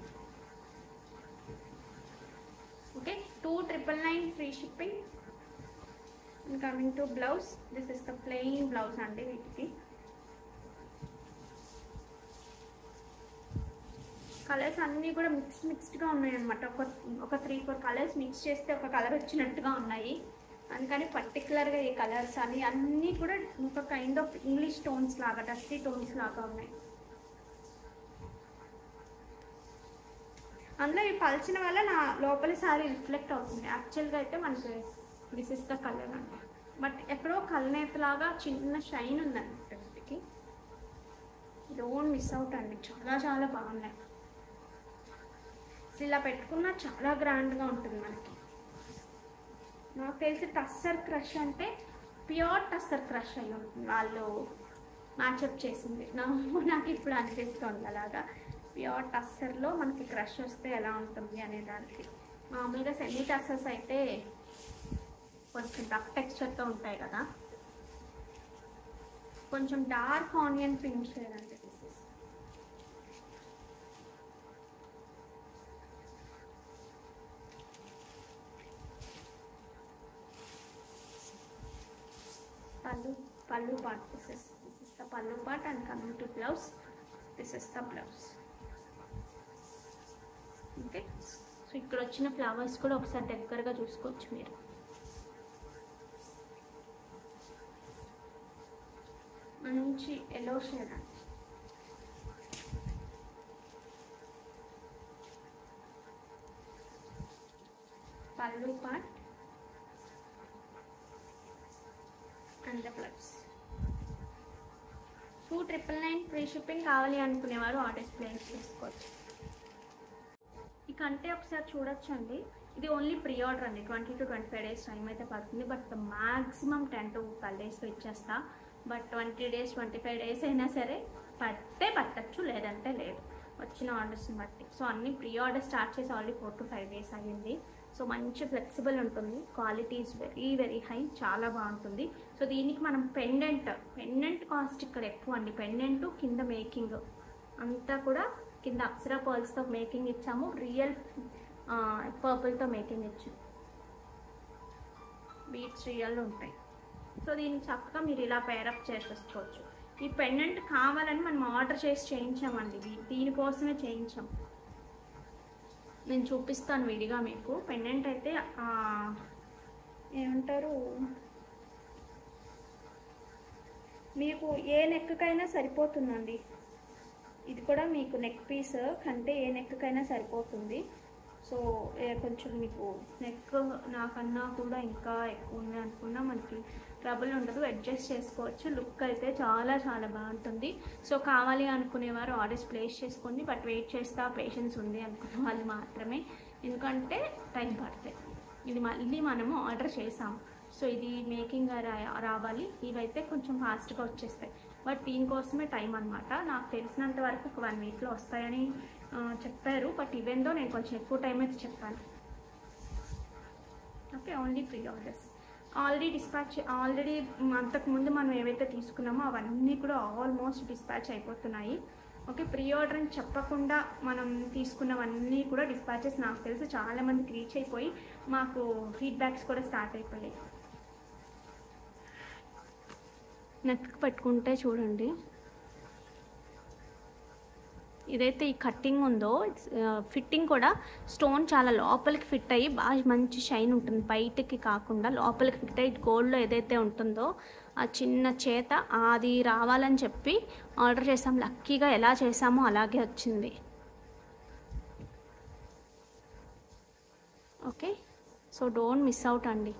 A: okay two triple nine free shipping coming to blouse this is the plain blouse అండి వీటికి కలర్స్ అన్నీ కూడా మిక్స్ మిక్స్డ్గా ఉన్నాయి అనమాట ఒక ఒక త్రీ ఫోర్ కలర్స్ మిక్స్ చేస్తే ఒక కలర్ వచ్చినట్టుగా ఉన్నాయి అందుకని పర్టికులర్గా ఈ కలర్స్ అని అన్నీ కూడా ఒక కైండ్ ఆఫ్ ఇంగ్లీష్ టోన్స్ లాగా డస్టీ టోన్స్ లాగా ఉన్నాయి అందులో ఈ పలిచిన వల్ల నా లోపలి సారీ రిఫ్లెక్ట్ అవుతుంది యాక్చువల్గా అయితే మనకి దిస్ ఇస్ ద కలర్ అండి బట్ ఎక్కడో కలనేతలాగా చిన్న షైన్ ఉందండి వీటికి డోంట్ మిస్ అవుట్ అండి చాలా చాలా బాగున్నాయి అసలు ఇలా పెట్టుకున్నా చాలా గ్రాండ్గా ఉంటుంది మనకి నాకు తెలిసి టస్సర్ క్రష్ అంటే ప్యూర్ టస్సర్ క్రష్ అయి ఉంటుంది వాళ్ళు మ్యాచప్ చేసింది నా నాకు ఇప్పుడు అనిపిస్తుంది అలాగా ప్యూర్ టస్సర్లో మనకి క్రష్ వస్తే ఎలా ఉంటుంది అనే దానికి మామూలుగా సెమీ టస్సర్స్ అయితే కొంచెం రఫ్ టెక్స్చర్తో ఉంటాయి కదా కొంచెం డార్క్ ఆనియన్ పింక్ షేడ్ అంటే this is. pallu pallu part this is this is the pallu part and coming to blouse this is the blouse okay so ఇక్కడ వచ్చిన ఫ్లవర్స్ కూడా ఒకసారి దగ్గరగా చూసుకోవచ్చు మీరు మంచి ఎల్లో షేడ్ అండి pallu part and the blouse two triple nine free shipping కావాలి అనుకునేవారు ఆర్డర్స్ ప్లేస్ చేసుకోవచ్చు ఇక అంటే ఒకసారి చూడొచ్చండి ఇది ఓన్లీ ప్రీ ఆర్డర్ అండి twenty to twenty five days time అయితే పడుతుంది but maximum ten to twelve డేస్లో ఇచ్చేస్తా but twenty days twenty five days అయినా సరే పడితే పట్టచ్చు లేదంటే లేదు వచ్చిన ఆర్డర్స్ని బట్టి సో అన్ని ప్రీ ఆర్డర్ స్టార్ట్ చేసి already four to five days అయ్యింది సో మంచి ఫ్లెక్సిబుల్ ఉంటుంది quality is very very high చాలా బాగుంటుంది సో దీనికి మనం పెండెంట్ పెండెంట్ కాస్ట్ ఇక్కడ ఎక్కువ అండి పెండెంట్ కింద మేకింగ్ అంతా కూడా కింద అప్సరా పర్ల్స్తో మేకింగ్ ఇచ్చాము రియల్ పర్పుల్తో మేకింగ్ ఇచ్చాము బీట్స్ రియల్ ఉంటాయి సో దీనికి చక్కగా మీరు ఇలా పేరప్ చేసేసుకోవచ్చు ఈ పెండెంట్ కావాలని మనం ఆర్డర్ చేసి చేయించామండి దీ- దీనికోసమే చేయించాం నేను చూపిస్తాను విడిగా మీకు పెండెంట్ అయితే ఆ, ఏమంటారు మీకు ఏ నెక్కకైనా సరిపోతుందండి ఇది కూడా మీకు నెక్ పీస్ కంటే ఏ నెక్కకైనా సరిపోతుంది సో ఏ కొంచెం మీకు నెక్ నాకన్నా కూడా ఇంకా ఎక్కువ ఉంది అనుకున్నా మనకి ట్రబుల్ ఉండదు అడ్జస్ట్ చేసుకోవచ్చు లుక్ అయితే చాలా చాలా బాగుంటుంది సో కావాలి అనుకునేవారు ఆర్డర్స్ ప్లేస్ చేసుకోండి బట్ వెయిట్ చేస్తా పేషెన్స్ ఉంది అనుకునే వాళ్ళు మాత్రమే ఎందుకంటే టైం పడతాయి ఇది మళ్ళీ మనము ఆర్డర్ చేసాం సో ఇది మేకింగ్ రా రావాలి ఇవైతే కొంచెం ఫాస్ట్గా వచ్చేస్తాయి బట్ దీనికోసమే టైం అనమాట నాకు తెలిసినంత వరకు ఒక వన్ వీక్లో వస్తాయని ఆ, చెప్పారు బట్ ఇవెందో నేను కొంచెం ఎక్కువ టైం అయితే చెప్పాను okay only pre orders already dispatch already అంతకుముందు మనం ఏవైతే తీసుకున్నామో అవన్నీ కూడా ఆల్మోస్ట్ డిస్పాచ్ అయిపోతున్నాయి ఓకే ప్రీ ఆర్డర్ అని చెప్పకుండా మనం తీసుకున్నవన్నీ కూడా డిస్పాచెస్ నాకు తెలిసి చాలా మందికి రీచ్ అయిపోయి మాకు ఫీడ్బ్యాక్స్ కూడా స్టార్ట్ అయిపోయాయి నెక్కి పెట్టుకుంటే చూడండి ఇదైతే ఈ కట్టింగ్ ఉందో ఫిట్టింగ్ కూడా స్టోన్ చాలా లోపలికి ఫిట్ అయ్యి బాగా మంచి షైన్ ఉంటుంది బయటికి కాకుండా లోపలికి ఫిట్ అయ్యి గోల్డ్లో ఏదైతే ఉంటుందో ఆ చిన్న చేత అది రావాలని చెప్పి ఆర్డర్ చేసాం లక్కీగా ఎలా చేసామో అలాగే వచ్చింది okay so don't miss out అండి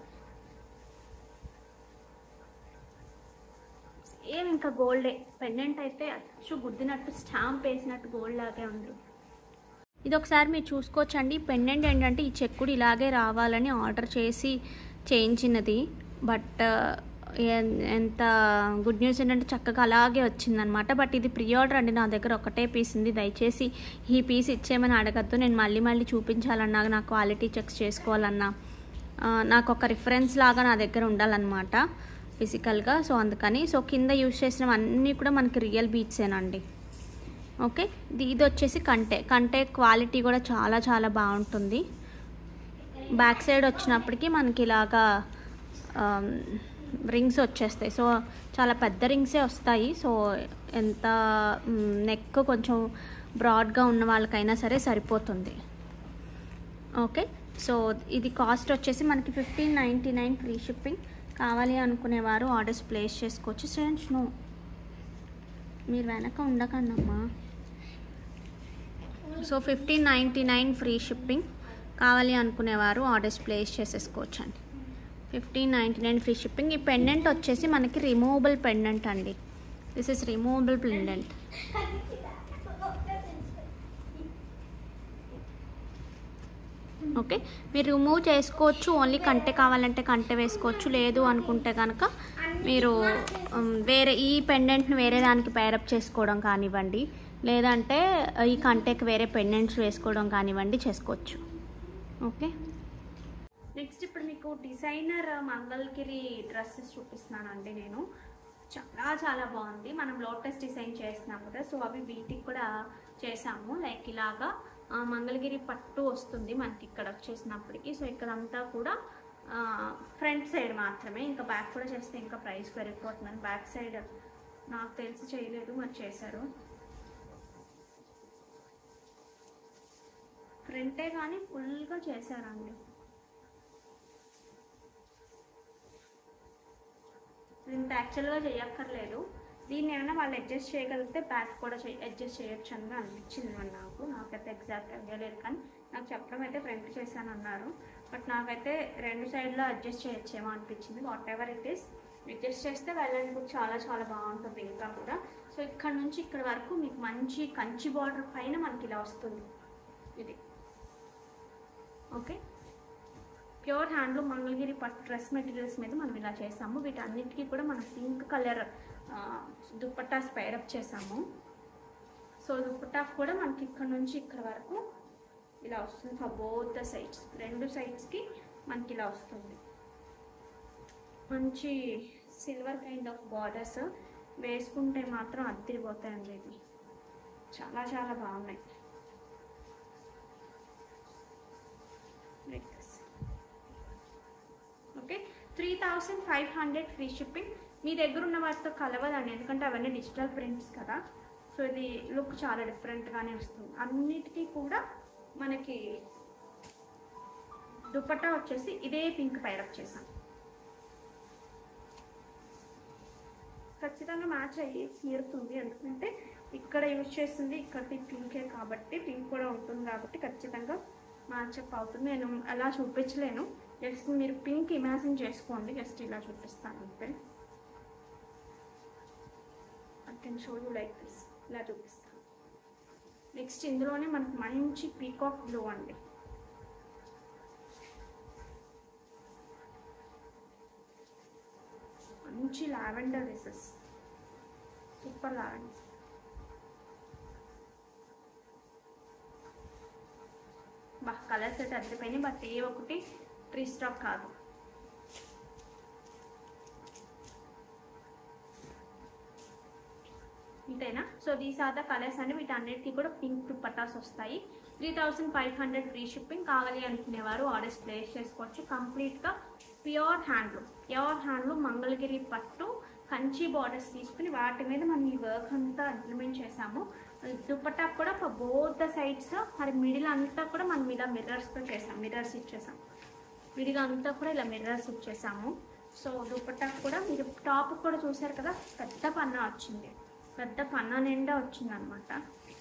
A: సేమ్ ఇంకా గోల్డే పెండెంట్ అయితే అచ్చు గుద్దినట్టు స్టాంప్ వేసినట్టు గోల్డ్ లాగే ఉంది ఇది ఒకసారి మీరు చూసుకోవచ్చండి పెండెంట్ ఏంటంటే ఈ చెక్కుడు ఇలాగే రావాలని ఆర్డర్ చేసి చేయించినది బట్ ఎంత గుడ్ న్యూస్ ఏంటంటే చక్కగా అలాగే వచ్చిందనమాట బట్ ఇది ప్రీ ఆర్డర్ అండి నా దగ్గర ఒకటే పీస్ ఉంది దయచేసి ఈ పీస్ ఇచ్చేయమని అడగద్దు నేను మళ్ళీ మళ్ళీ చూపించాలన్నా నా క్వాలిటీ చెక్స్ చేసుకోవాలన్నా ఆ, నాకు ఒక రిఫరెన్స్ లాగా నా దగ్గర ఉండాలన్నమాట ఫిజికల్గా సో అందుకని సో కింద యూజ్ చేసినవన్నీ కూడా మనకి రియల్ బీట్సేనండి ఓకే ఇది ఇది వచ్చేసి కంటే కంటే క్వాలిటీ కూడా చాలా చాలా బాగుంటుంది బ్యాక్ సైడ్ వచ్చినప్పటికీ మనకి ఇలాగా రింగ్స్ వచ్చేస్తాయి సో చాలా పెద్ద రింగ్సే వస్తాయి సో ఎంత నెక్ కొంచెం బ్రాడ్గా ఉన్న వాళ్ళకైనా సరే సరిపోతుంది ఓకే సో ఇది కాస్ట్ వచ్చేసి మనకి fifteen ninety nine free shipping కావాలి అనుకునేవారు ఆర్డర్స్ ప్లేస్ చేసుకోవచ్చు ఫ్రెండ్స్ నో మీరు వెనక ఉండకండమ్మా so fifteen ninety nine free shipping కావాలి అనుకునేవారు ఆర్డర్స్ ప్లేస్ చేసేసుకోవచ్చు అండి fifteen ninety nine free shipping ఈ పెండెంట్ వచ్చేసి మనకి రిమూవబుల్ పెండెంట్ అండి this is removable pendant okay మీరు రిమూవ్ చేసుకోవచ్చు ఓన్లీ కంటె కావాలంటే కంటె వేసుకోవచ్చు లేదు అనుకుంటే కనుక మీరు ఉమ్, వేరే ఈ పెండెంట్ని వేరే దానికి పేరప్ చేసుకోవడం కానివ్వండి లేదంటే ఈ కంటెకి వేరే పెండెంట్స్ వేసుకోవడం కానివ్వండి చేసుకోవచ్చు ఓకే నెక్స్ట్ ఇప్పుడు మీకు డిజైనర్ మంగళగిరి డ్రెస్సెస్ చూపిస్తున్నానండి నేను చాలా చాలా బాగుంది మనం లోటస్ డిజైన్ చేస్తున్నాం కదా సో అవి వీటికి కూడా చేసాము లైక్ ఇలాగా ఆ, మంగళగిరి పట్టు వస్తుంది మనకి ఇక్కడ వచ్చేసినప్పటికి సో ఇక్కడంతా కూడా ఫ్రంట్ సైడ్ మాత్రమే ఇంకా బ్యాక్ కూడా చేస్తే ఇంకా ప్రైస్ పెరిగిపోతుందని బ్యాక్ సైడ్ నాకు తెలిసి చేయలేదు మరి చేశారు ఫ్రంటే కానీ ఫుల్గా చేశారండి ఇంత యాక్చువల్గా చేయక్కర్లేదు దీన్ని ఏమైనా వాళ్ళు అడ్జస్ట్ చేయగలిగితే బ్యాక్ కూడా అడ్జస్ట్ చేయొచ్చు అని అనిపించింది మరి నాకు నాకైతే ఎగ్జాక్ట్ ఐడియా లేదు కానీ నాకు చెప్పడం అయితే ఫ్రంట్ చేశాను అన్నారు బట్ నాకైతే రెండు సైడ్లో అడ్జస్ట్ చేయొచ్చేమో అనిపించింది whatever it is adjust చేస్తే వెళ్ళడానికి కూడా చాలా చాలా బాగుంటుంది ఇంకా కూడా సో ఇక్కడ నుంచి ఇక్కడ వరకు మీకు మంచి కంచి బార్డర్ పైన మనకి ఇలా వస్తుంది ఇది ఓకే ప్యూర్ హ్యాండ్లూమ్ మంగళగిరి పట్టు డ్రెస్ మెటీరియల్స్ మీద మనం ఇలా చేసాము వీటన్నిటికీ కూడా మనం పింక్ కలర్ దుప్పటాస్ పైరప్ చేసాము సో దుప్పటా కూడా మనకి ఇక్కడ నుంచి ఇక్కడ వరకు ఇలా వస్తుంది ఫర్ బోత్ ద సైడ్స్ రెండు సైడ్స్కి మనకి ఇలా వస్తుంది మంచి సిల్వర్ కైండ్ ఆఫ్ బార్డర్స్ వేసుకుంటే మాత్రం అద్దరిపోతాయండి ఇది చాలా చాలా బాగున్నాయి like this okay three thousand five hundred free shipping మీ దగ్గర ఉన్న వాటితో కలవదండి ఎందుకంటే అవన్నీ డిజిటల్ ప్రింట్స్ కదా సో ఇది లుక్ చాలా డిఫరెంట్గానే వస్తుంది అన్నిటికీ కూడా మనకి దుపట్టా వచ్చేసి ఇదే పింక్ పైరప్ చేసాం ఖచ్చితంగా మ్యాచ్ అయ్యి తీరుతుంది ఎందుకంటే ఇక్కడ యూజ్ చేస్తుంది ఇక్కడి పింకే కాబట్టి పింక్ కూడా ఉంటుంది కాబట్టి ఖచ్చితంగా మ్యాచ్ అప్ అవుతుంది నేను అలా చూపించలేను జస్ట్ మీరు పింక్ ఇమాజిన్ చేసుకోండి జస్ట్ ఇలా చూపిస్తాను అంతే I can show you like this ఇలా చూపిస్తాను నెక్స్ట్ ఇందులోనే మనకు మంచి పీకాక్ బ్లూ అండి మంచి లావెండర్ డ్రెస్సెస్ సూపర్ లావెండర్ బా కలర్స్ అయితే అద్దరిపోయినాయి బట్ ఏ ఒకటి ట్రీ స్టాక్ కాదు ఇంతేనా so these are the colours అండి వీటన్నిటికీ కూడా పింక్ దుపట్టాస్ వస్తాయి three thousand five hundred free shipping కావాలి అనుకునేవారు ఆర్డర్స్ ప్లేస్ చేసుకోవచ్చు కంప్లీట్గా pure handloom pure handloom Mangalagiri పట్టు కంచి బార్డర్స్ తీసుకుని వాటి మీద మనం ఈ వర్క్ అంతా ఇంప్లిమెంట్ చేసాము దుపట్టా కూడా ఫర్ బోత్ ద సైడ్స్ మరి మిడిల్ అంతా కూడా మనం ఇలా మిర్రర్స్తో చేసాం మిర్రర్స్ ఇచ్చేసాం విడిగా అంతా కూడా ఇలా మిర్రర్స్ ఇచ్చేసాము సో దుపట్టా కూడా మీరు టాప్ కూడా చూసారు కదా పెద్ద పన్నా వచ్చింది పెద్ద పన్నా నిండా వచ్చింది అనమాట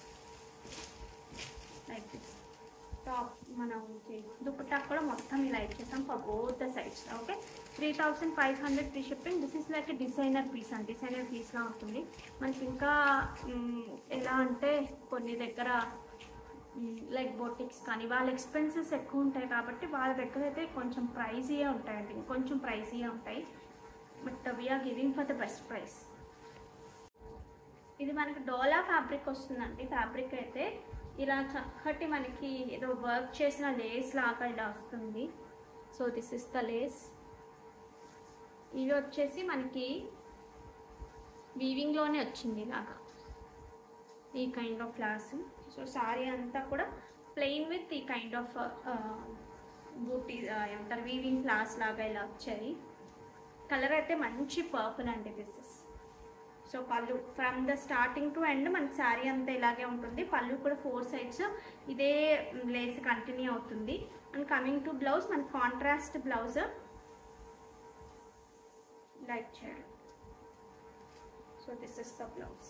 A: లైక్ దిస్ టాప్ మనం దుపట్టా కూడా మొత్తం ఇలా ఇచ్చేసాం for both the sides okay three thousand five hundred free shipping this is like designer piece అండి డిజైనర్ పీస్లా ఉంటుంది మనకి ఇంకా మ్, ఎలా అంటే కొన్ని దగ్గర లైక్ బోటిక్స్ కానీ వాళ్ళ ఎక్స్పెన్సెస్ ఎక్కువ ఉంటాయి కాబట్టి వాళ్ళ దగ్గర అయితే కొంచెం ప్రైజీయే ఉంటాయండి కొంచెం ప్రైజీయే ఉంటాయి but we are giving for the best price ఇది మనకి డోలా ఫ్యాబ్రిక్ వస్తుందండి ఫ్యాబ్రిక్ అయితే ఇలా చక్కటి మనకి ఏదో వర్క్ చేసిన లేస్ లాగా ఇలా వస్తుంది so this is the lace ఇది వచ్చేసి మనకి వీవింగ్లోనే వచ్చింది ఇలాగా ఈ kind of flowers so sari అంతా కూడా ప్లెయిన్ విత్ ఈ కైండ్ ఆఫ్ బూటీ ఏమంటారు వీవింగ్ ఫ్లవర్స్ లాగా ఇలా వచ్చాయి కలర్ అయితే మంచి పర్పుల్ అండి this is so pallu from the starting to end మనకి శారీ అంతా ఇలాగే ఉంటుంది పళ్ళు కూడా ఫోర్ సైడ్స్ ఇదే లేస్ కంటిన్యూ అవుతుంది అండ్ కమింగ్ టు బ్లౌజ్ మన కాంట్రాస్ట్ బ్లౌజ్ లైక్ చేయాలి so this is the blouse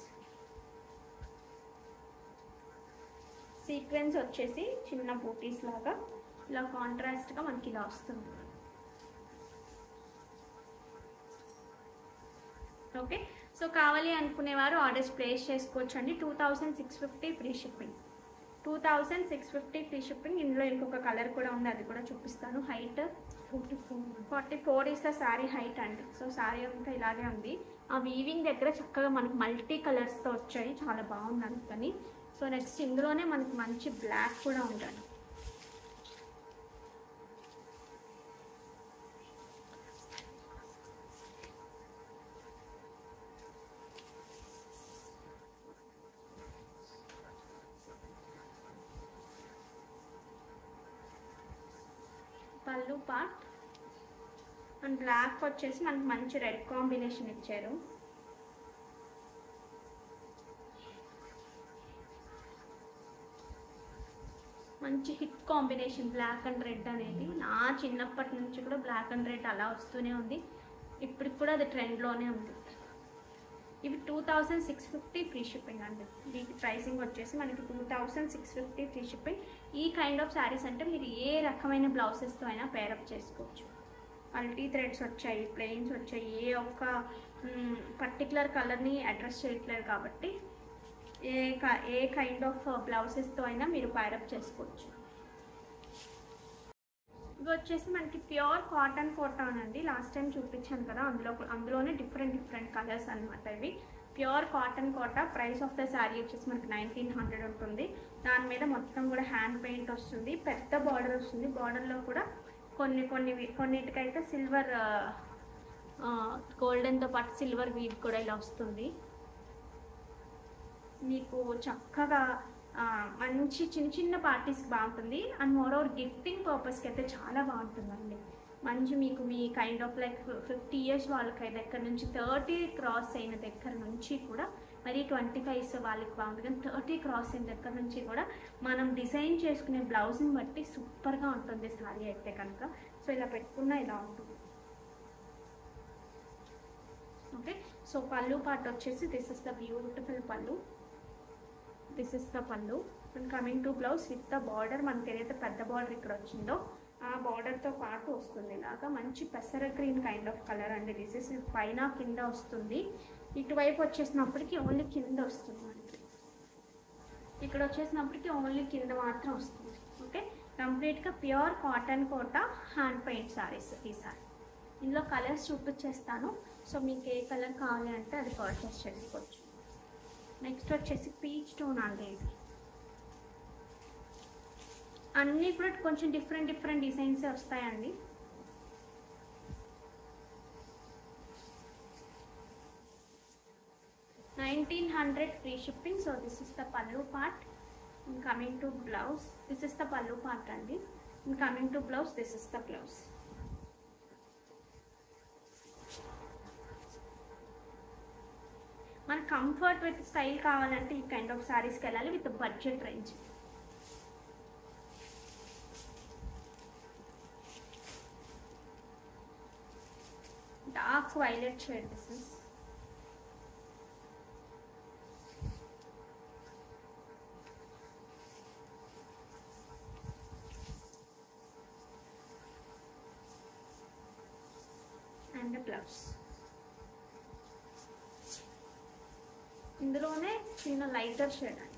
A: sequins వచ్చేసి చిన్న బూటీస్ లాగా ఇలా కాంట్రాస్ట్గా మనకి ఇలా వస్తుంది ఓకే సో కావాలి అనుకునేవారు ఆర్డర్స్ ప్లేస్ చేసుకోవచ్చు అండి two thousand six fifty free shipping two thousand six fifty free shipping ఇందులో ఇంకొక కలర్ కూడా ఉంది అది కూడా చూపిస్తాను height
B: forty four
A: forty four is the sari height అండి సో శారీ అంతా ఇలాగే ఉంది ఆ వీవింగ్ దగ్గర చక్కగా మనకి మల్టీ కలర్స్తో వచ్చాయి చాలా బాగుంది అందుకని సో నెక్స్ట్ ఇందులోనే మనకి మంచి బ్లాక్ కూడా ఉండాలి పళ్ళు పార్ట్ అండ్ బ్లాక్ వచ్చేసి మనకి మంచి రెడ్ కాంబినేషన్ ఇచ్చారు మంచి hit combination black and red అనేది నా చిన్నప్పటి నుంచి కూడా బ్లాక్ అండ్ రెడ్ అలా వస్తూనే ఉంది ఇప్పటికి కూడా అది ట్రెండ్లోనే ఉంది ఇవి two thousand six fifty free shipping అండి వీటి ప్రైసింగ్ వచ్చేసి మనకి two thousand six fifty free shipping ఈ కైండ్ ఆఫ్ శారీస్ అంటే మీరు ఏ రకమైన బ్లౌజెస్తో అయినా పేరప్ చేసుకోవచ్చు మల్టీ థ్రెడ్స్ వచ్చాయి ప్లెయిన్స్ వచ్చాయి ఏ ఒక్క పర్టికులర్ కలర్ని అడ్రస్ చేయట్లేదు కాబట్టి ఏ క- ఏ కైండ్ ఆఫ్ బ్లౌజెస్తో అయినా మీరు పైరప్ చేసుకోవచ్చు ఇవి వచ్చేసి మనకి ప్యూర్ కాటన్ కోటాన్ అండి లాస్ట్ టైం చూపించాను కదా అందులో అందులోనే డిఫరెంట్ డిఫరెంట్ కలర్స్ అన్నమాట ఇవి pure cotton Kota price of the sari వచ్చేసి మనకి నైన్టీన్ హండ్రెడ్ ఉంటుంది దాని మీద మొత్తం కూడా హ్యాండ్ పెయింట్ వస్తుంది పెద్ద బార్డర్ వస్తుంది బార్డర్లో కూడా కొన్ని కొన్ని కొన్నిటికైతే సిల్వర్ గోల్డెన్తో పాటు సిల్వర్ వీడ్ కూడా ఇలా వస్తుంది మీకు చక్కగా ఆ, మంచి చిన్న చిన్న పార్టీస్కి బాగుంటుంది అండ్ మోర్ ఓవర్ గిఫ్టింగ్ పర్పస్కి అయితే చాలా బాగుంటుందండి మంచి మీకు మీ kind of like fifty years వాళ్ళకి దగ్గర నుంచి థర్టీ క్రాస్ అయిన దగ్గర నుంచి కూడా మరి ట్వంటీ ఫైవ్ వాళ్ళకి బాగుంటుంది కానీ థర్టీ క్రాస్ అయిన దగ్గర నుంచి కూడా మనం డిజైన్ చేసుకునే బ్లౌజ్ని బట్టి సూపర్గా ఉంటుంది సారీ అయితే కనుక సో ఇలా పెట్టుకున్నా ఇలా ఉంటుంది ఓకే సో పళ్ళు పార్ట్ వచ్చేసి this is the beautiful pallu this is the pallu and coming to blouse with the border మనకి ఏదైతే పెద్ద బార్డర్ ఇక్కడ వచ్చిందో ఆ బార్డర్తో పాటు వస్తుంది ఇలాగా మంచి పెసర గ్రీన్ కైండ్ ఆఫ్ కలర్ అండి దిస్ ఇస్ పైన కింద వస్తుంది ఇటువైపు వచ్చేసినప్పటికీ ఓన్లీ కింద వస్తుంది మనకి ఇక్కడ వచ్చేసినప్పటికీ ఓన్లీ కింద మాత్రం వస్తుంది ఓకే కంప్లీట్గా pure cotton Kota hand paint saris ఈ సారీ ఇందులో కలర్స్ చూపించేస్తాను సో మీకు ఏ కలర్ కావాలి అంటే అది పర్చేస్ చేసుకోవచ్చు నెక్స్ట్ వచ్చేసి పీచ్ టోన్ అండి ఇది అన్నీ కూడా కొంచెం డిఫరెంట్ డిఫరెంట్ డిజైన్స్ వస్తాయండి nineteen hundred free shipping so this is the pallu part coming to blouse this is the pallu part అండి coming to blouse this is the blouse మన కంఫర్ట్ విత్ స్టైల్ కావాలంటే ఈ కైండ్ ఆఫ్ సారీస్కి వెళ్ళాలి with budget range dark violet shade this is and blouse ఇందులోనే చిన్న lighter shade అండి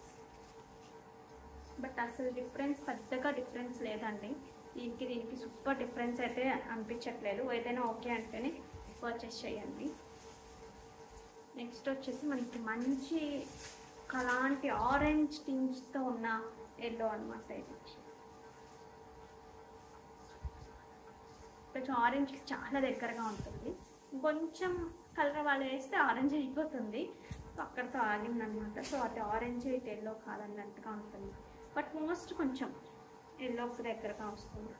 A: but అసలు డిఫరెన్స్ పెద్దగా డిఫరెన్స్ లేదండి దీనికి దీనికి సూపర్ డిఫరెన్స్ అయితే అనిపించట్లేదు ఏదైనా ఓకే అంటేనే పర్చేస్ చేయండి నెక్స్ట్ వచ్చేసి మనకి మంచి అలాంటి ఆరెంజ్ టింజ్తో ఉన్న ఎల్లో అనమాట ఇది కొంచెం ఆరెంజ్కి చాలా దగ్గరగా ఉంటుంది కొంచెం కలర్ వాళ్ళు వేస్తే ఆరెంజ్ అయిపోతుంది సో అక్కడితో ఆగిందనమాట సో అది ఆరెంజ్ ఇటు ఎల్లో కాదన్నట్టుగా ఉంటుంది బట్ మోస్ట్ కొంచెం ఎల్లోకి దగ్గరగా వస్తుంది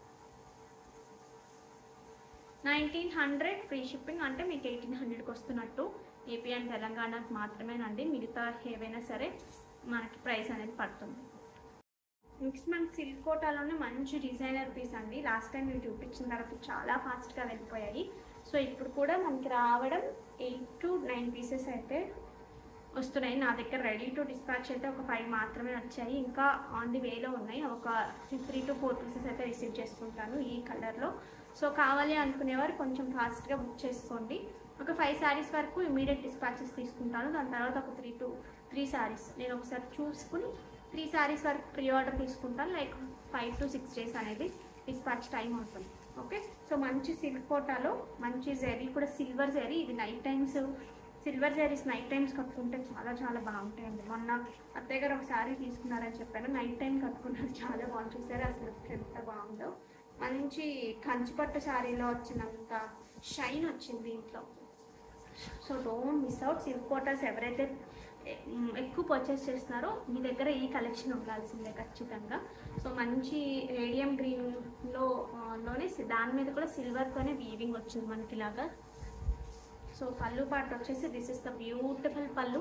A: నైన్టీన్ హండ్రెడ్ ఫ్రీ షిప్పింగ్ అంటే మీకు ఎయిటీన్ హండ్రెడ్కి వస్తున్నట్టు ఏపీ అండ్ తెలంగాణకు మాత్రమేనండి మిగతా ఏవైనా సరే మనకి ప్రైస్ అనేది పడుతుంది నెక్స్ట్ మనకి సిల్క్ కోటాలోనే మంచి డిజైనర్ పీస్ అండి లాస్ట్ టైం మేము చూపించిన తర్వాత చాలా ఫాస్ట్గా వెళ్ళిపోయాయి సో ఇప్పుడు కూడా మనకి రావడం ఎయిట్ టు నైన్ పీసెస్ అయితే వస్తున్నాయి నా దగ్గర రెడీ టు డిస్పాచ్ అయితే ఒక ఫైవ్ మాత్రమే వచ్చాయి ఇంకా ఆన్ ది వేలో ఉన్నాయి ఒక త్రీ టు ఫోర్ పీసెస్ అయితే రిసీవ్ చేసుకుంటాను ఈ కలర్లో సో కావాలి అనుకునేవారు కొంచెం ఫాస్ట్గా బుక్ చేసుకోండి ఒక ఫైవ్ శారీస్ వరకు ఇమీడియట్ డిస్పాచెస్ తీసుకుంటాను దాని తర్వాత ఒక త్రీ టు త్రీ శారీస్ నేను ఒకసారి చూసుకుని త్రీ శారీస్ వరకు ప్రీ ఆర్డర్ తీసుకుంటాను like five to six days అనేది డిస్పాచ్ టైం అవుతుంది ఓకే సో మంచి సిల్క్ కోటాలో మంచి జెరీ కూడా సిల్వర్ జెరీ ఇది night times silver zaris night times కట్టుకుంటే చాలా చాలా బాగుంటాయండి మొన్న అత్తయ్య గారు ఒక శారీ తీసుకున్నారని చెప్పాను నైట్ టైం కట్టుకున్నారు చాలా బాగుంది చూసారు అసలు ఎంత బాగుందో మంచి కంచిపట్టు శారీలో వచ్చినంత షైన్ వచ్చింది ఇంట్లో so don't miss out silk కోటర్స్ ఎవరైతే ఎ- మ్, ఎక్కువ పర్చేస్ చేస్తున్నారో మీ దగ్గర ఈ కలెక్షన్ ఉండాల్సిందే ఖచ్చితంగా సో మంచి రేడియం గ్రీన్లో లోనే సి- దాని మీద కూడా సిల్వర్తోనే వీవింగ్ వచ్చింది మనకి ఇలాగా సో పళ్ళు పార్ట్ వచ్చేసి this is the beautiful pallu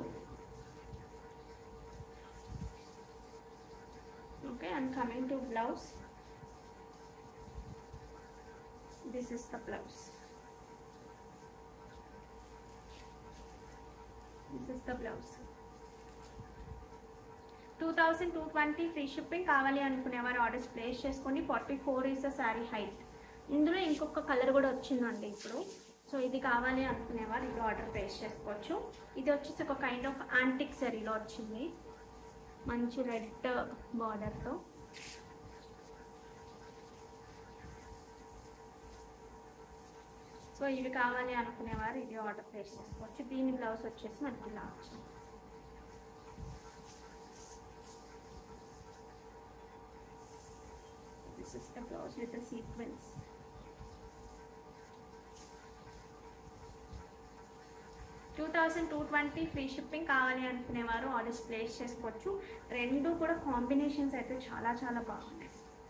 A: okay and coming to blouse this is the blouse this is the blouse two thousand two twenty free shipping కావాలి అనుకునేవారు ఆర్డర్స్ ప్లేస్ చేసుకోండి forty four is the sari height ఇందులో ఇంకొక colour కూడా వచ్చిందండి ఇప్పుడు so ఇది కావాలి అనుకునేవారు ఇది ఆర్డర్ ప్లేస్ చేసుకోవచ్చు ఇది వచ్చేసి ఒక కైండ్ ఆఫ్ యాంటిక్ సరీలో వచ్చింది మంచి రెడ్ బార్డర్తో సో ఇవి కావాలి అనుకునేవారు ఇది ఆర్డర్ ప్లేస్ చేసుకోవచ్చు దీని బ్లౌజ్ వచ్చేసి మనకి ఇలా వచ్చింది This is the blouse with the sequins. Two thousand two twenty free shipping కావాలి అనుకునేవారు ఆర్డర్స్ ప్లేస్ చేసుకోవచ్చు రెండు కూడా కాంబినేషన్స్ అయితే చాలా చాలా బాగున్నాయి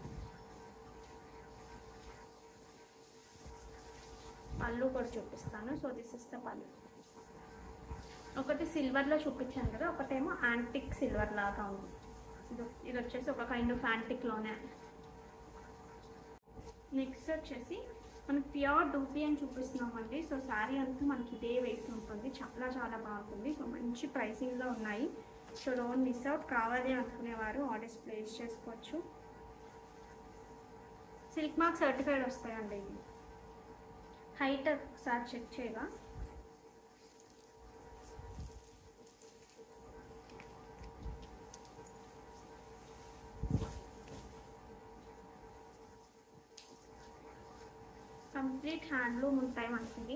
A: పళ్ళు కూడా చూపిస్తాను సో దిస్ ఇస్ ద పళ్ళు ఒకటి సిల్వర్లో చూపించాను కదా ఒకటేమో యాంటిక్ సిల్వర్ లాగా ఉంది ఇది ఇది వచ్చేసి ఒక కైండ్ ఆఫ్ యాంటిక్లోనే నెక్స్ట్ వచ్చేసి మనకి ప్యూర్ డూపీ అని చూపిస్తున్నామండి సో శారీ అంతా మనకి ఇదే వెయిట్ ఉంటుంది చాలా చాలా బాగుంటుంది సో మంచి ప్రైసింగ్లో ఉన్నాయి సో డోంట్ మిస్ అవుట్ కావాలి అనుకునేవారు ఆర్డర్స్ ప్లేస్ చేసుకోవచ్చు సిల్క్ మార్క్ సర్టిఫైడ్ వస్తాయండి ఇవి హైట్ ఒకసారి చెక్ చేయగా కంప్లీట్ హ్యాండ్లూమ్ ఉంటాయి మనకి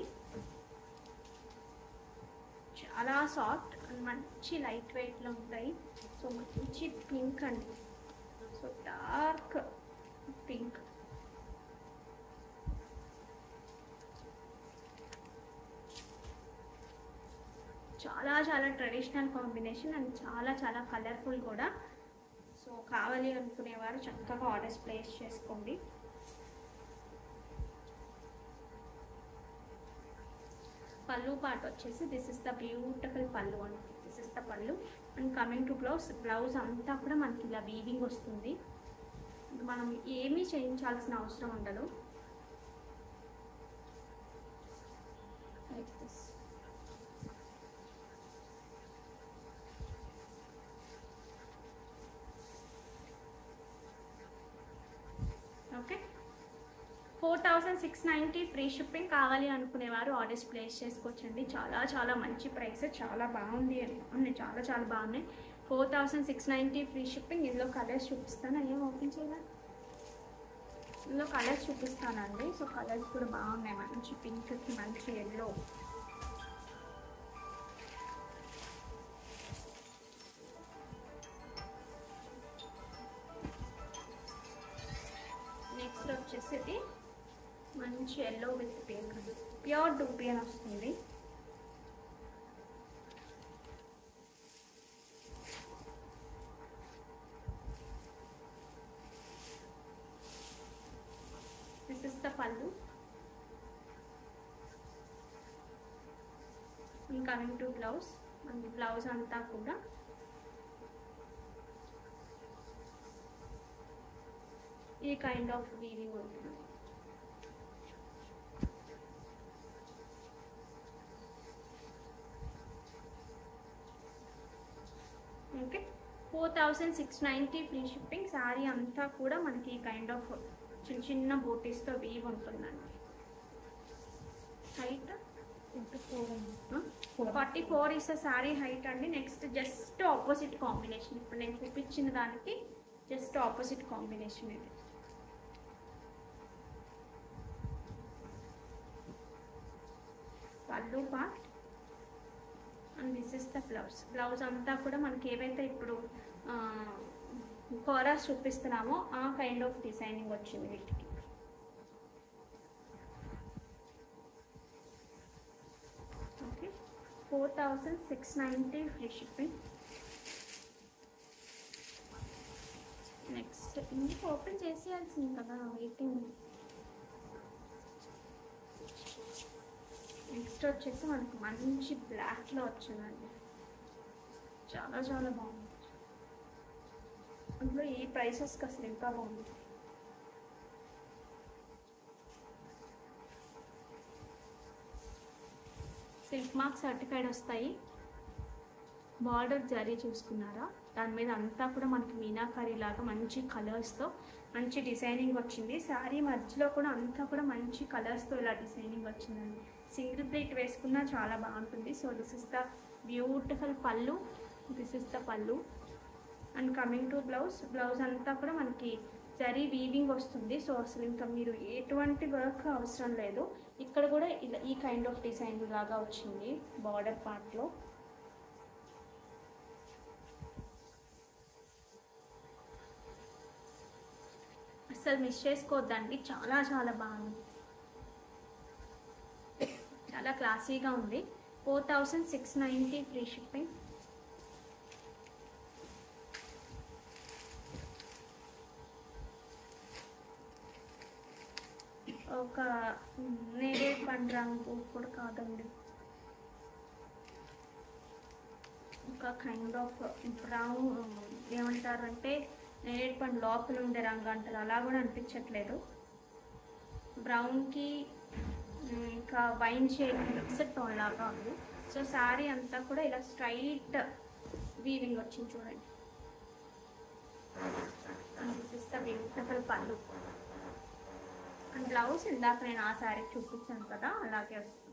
A: చాలా సాఫ్ట్ అండ్ మంచి లైట్ వెయిట్లో ఉంటాయి సో మంచి పింక్ అండి సో డార్క్ పింక్ చాలా చాలా ట్రెడిషనల్ కాంబినేషన్ అండ్ చాలా చాలా కలర్ఫుల్ కూడా సో కావాలి అనుకునేవారు చక్కగా ఆర్డర్స్ ప్లేస్ చేసుకోండి పళ్ళు పార్ట్ వచ్చేసి this is the beautiful pallu అండి this is the pallu and coming to blouse blouse అంతా కూడా మనకి ఇలా వీవింగ్ వస్తుంది మనం ఏమీ చేయించాల్సిన అవసరం ఉండదు Like this. Okay four thousand six ninety free shipping కావాలి అనుకునేవారు ఆర్డర్స్ ప్లేస్ చేసుకోవచ్చండి చాలా చాలా మంచి ప్రైస్ చాలా బాగుంది అన్ని చాలా చాలా బాగున్నాయి four thousand six ninety free shipping ఇందులో కలర్స్ చూపిస్తాను ఏం ఓపెన్ చేయాలి ఇందులో కలర్స్ చూపిస్తానండి సో కలర్స్ కూడా బాగున్నాయి మంచి పింక్కి మంచి ఎల్లో నెక్స్ట్ వచ్చేసి ఇది మంచి ఎల్లో విత్ పింక్ ప్యూర్ డూపీ అని వస్తుంది this is the pallu coming to blouse మనకి బ్లౌజ్ అంతా కూడా ఈ కైండ్ ఆఫ్ వీవింగ్ ఉంటుంది okay four thousand six ninety free shipping sari అంతా కూడా మనకి ఈ కైండ్ ఆఫ్ చిన్న చిన్న బోటీస్తో వీవ్ ఉంటుందండి height forty four is sari height అండి నెక్స్ట్ జస్ట్ ఆపోజిట్ కాంబినేషన్ ఇప్పుడు నేను చూపించిన దానికి జస్ట్ ఆపోజిట్ కాంబినేషన్ ఇది pallu part and this is the blouse blouse అంతా కూడా మనకి ఏవైతే ఇప్పుడు కోరాస్ చూపిస్తున్నామో ఆ కైండ్ ఆఫ్ డిజైనింగ్ వచ్చింది వీటికి okay four thousand six ninety free shipping next ఇంటికి ఓపెన్ చేసేయాల్సింది కదా వెయిటింగ్ నెక్స్ట్ వచ్చేసి మనకు మంచి బ్లాక్లో వచ్చిందండి చాలా చాలా బాగుంది అందులో ఈ ప్రైసెస్కి అసలు ఇంకా బాగుంది సిల్క్ మార్క్ సర్టిఫైడ్ వస్తాయి బార్డర్ జరీ చూసుకున్నారా దాని మీద అంతా కూడా మనకి మీనాకారి లాగా మంచి కలర్స్తో మంచి డిజైనింగ్ వచ్చింది శారీ మధ్యలో కూడా అంతా కూడా మంచి కలర్స్తో ఇలా డిజైనింగ్ వచ్చిందండి సింగిల్ ప్లేట్ వేసుకున్నా చాలా బాగుంటుంది so this is the beautiful pallu this is the pallu and coming to blouse blouse అంతా కూడా మనకి జరీ వీవింగ్ వస్తుంది సో అసలు ఇంకా మీరు ఎటువంటి వర్క్ అవసరం లేదు ఇక్కడ కూడా ఇలా ఈ కైండ్ ఆఫ్ డిజైన్ లాగా వచ్చింది బార్డర్ పార్ట్లో అసలు మిస్ చేసుకోవద్దండి చాలా చాలా బాగుంది చాలా క్లాసీగా ఉంది four thousand six ninety free shipping ఒక నేరేడ్ పండు రంగు కూడా కాదండి ఒక కైండ్ ఆఫ్ బ్రౌన్ ఏమంటారంటే నేరేడ్ పండు లోపల ఉండే రంగు అంటారు అలా కూడా అనిపించట్లేదు బ్రౌన్కి ఇంకా వైన్ షేడ్ మిక్స్డ్ టోన్ లాగా ఉంది సో శారీ అంతా కూడా ఇలా స్ట్రైట్ వీవింగ్ వచ్చింది చూడండి this is the beautiful pallu and blouse ఇందాక నేను ఆ శారీ చూపించాను కదా అలాగే వస్తుంది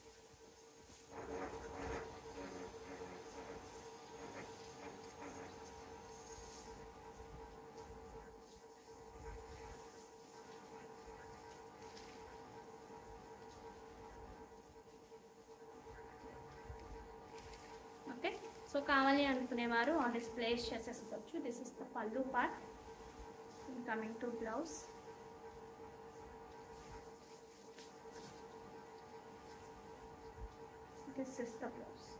A: ఓకే సో కావాలి అనుకునేవారు ఆర్డర్స్ ప్లేస్ చేసేసుకోవచ్చు this is the pallu part coming to blouse this is the blouse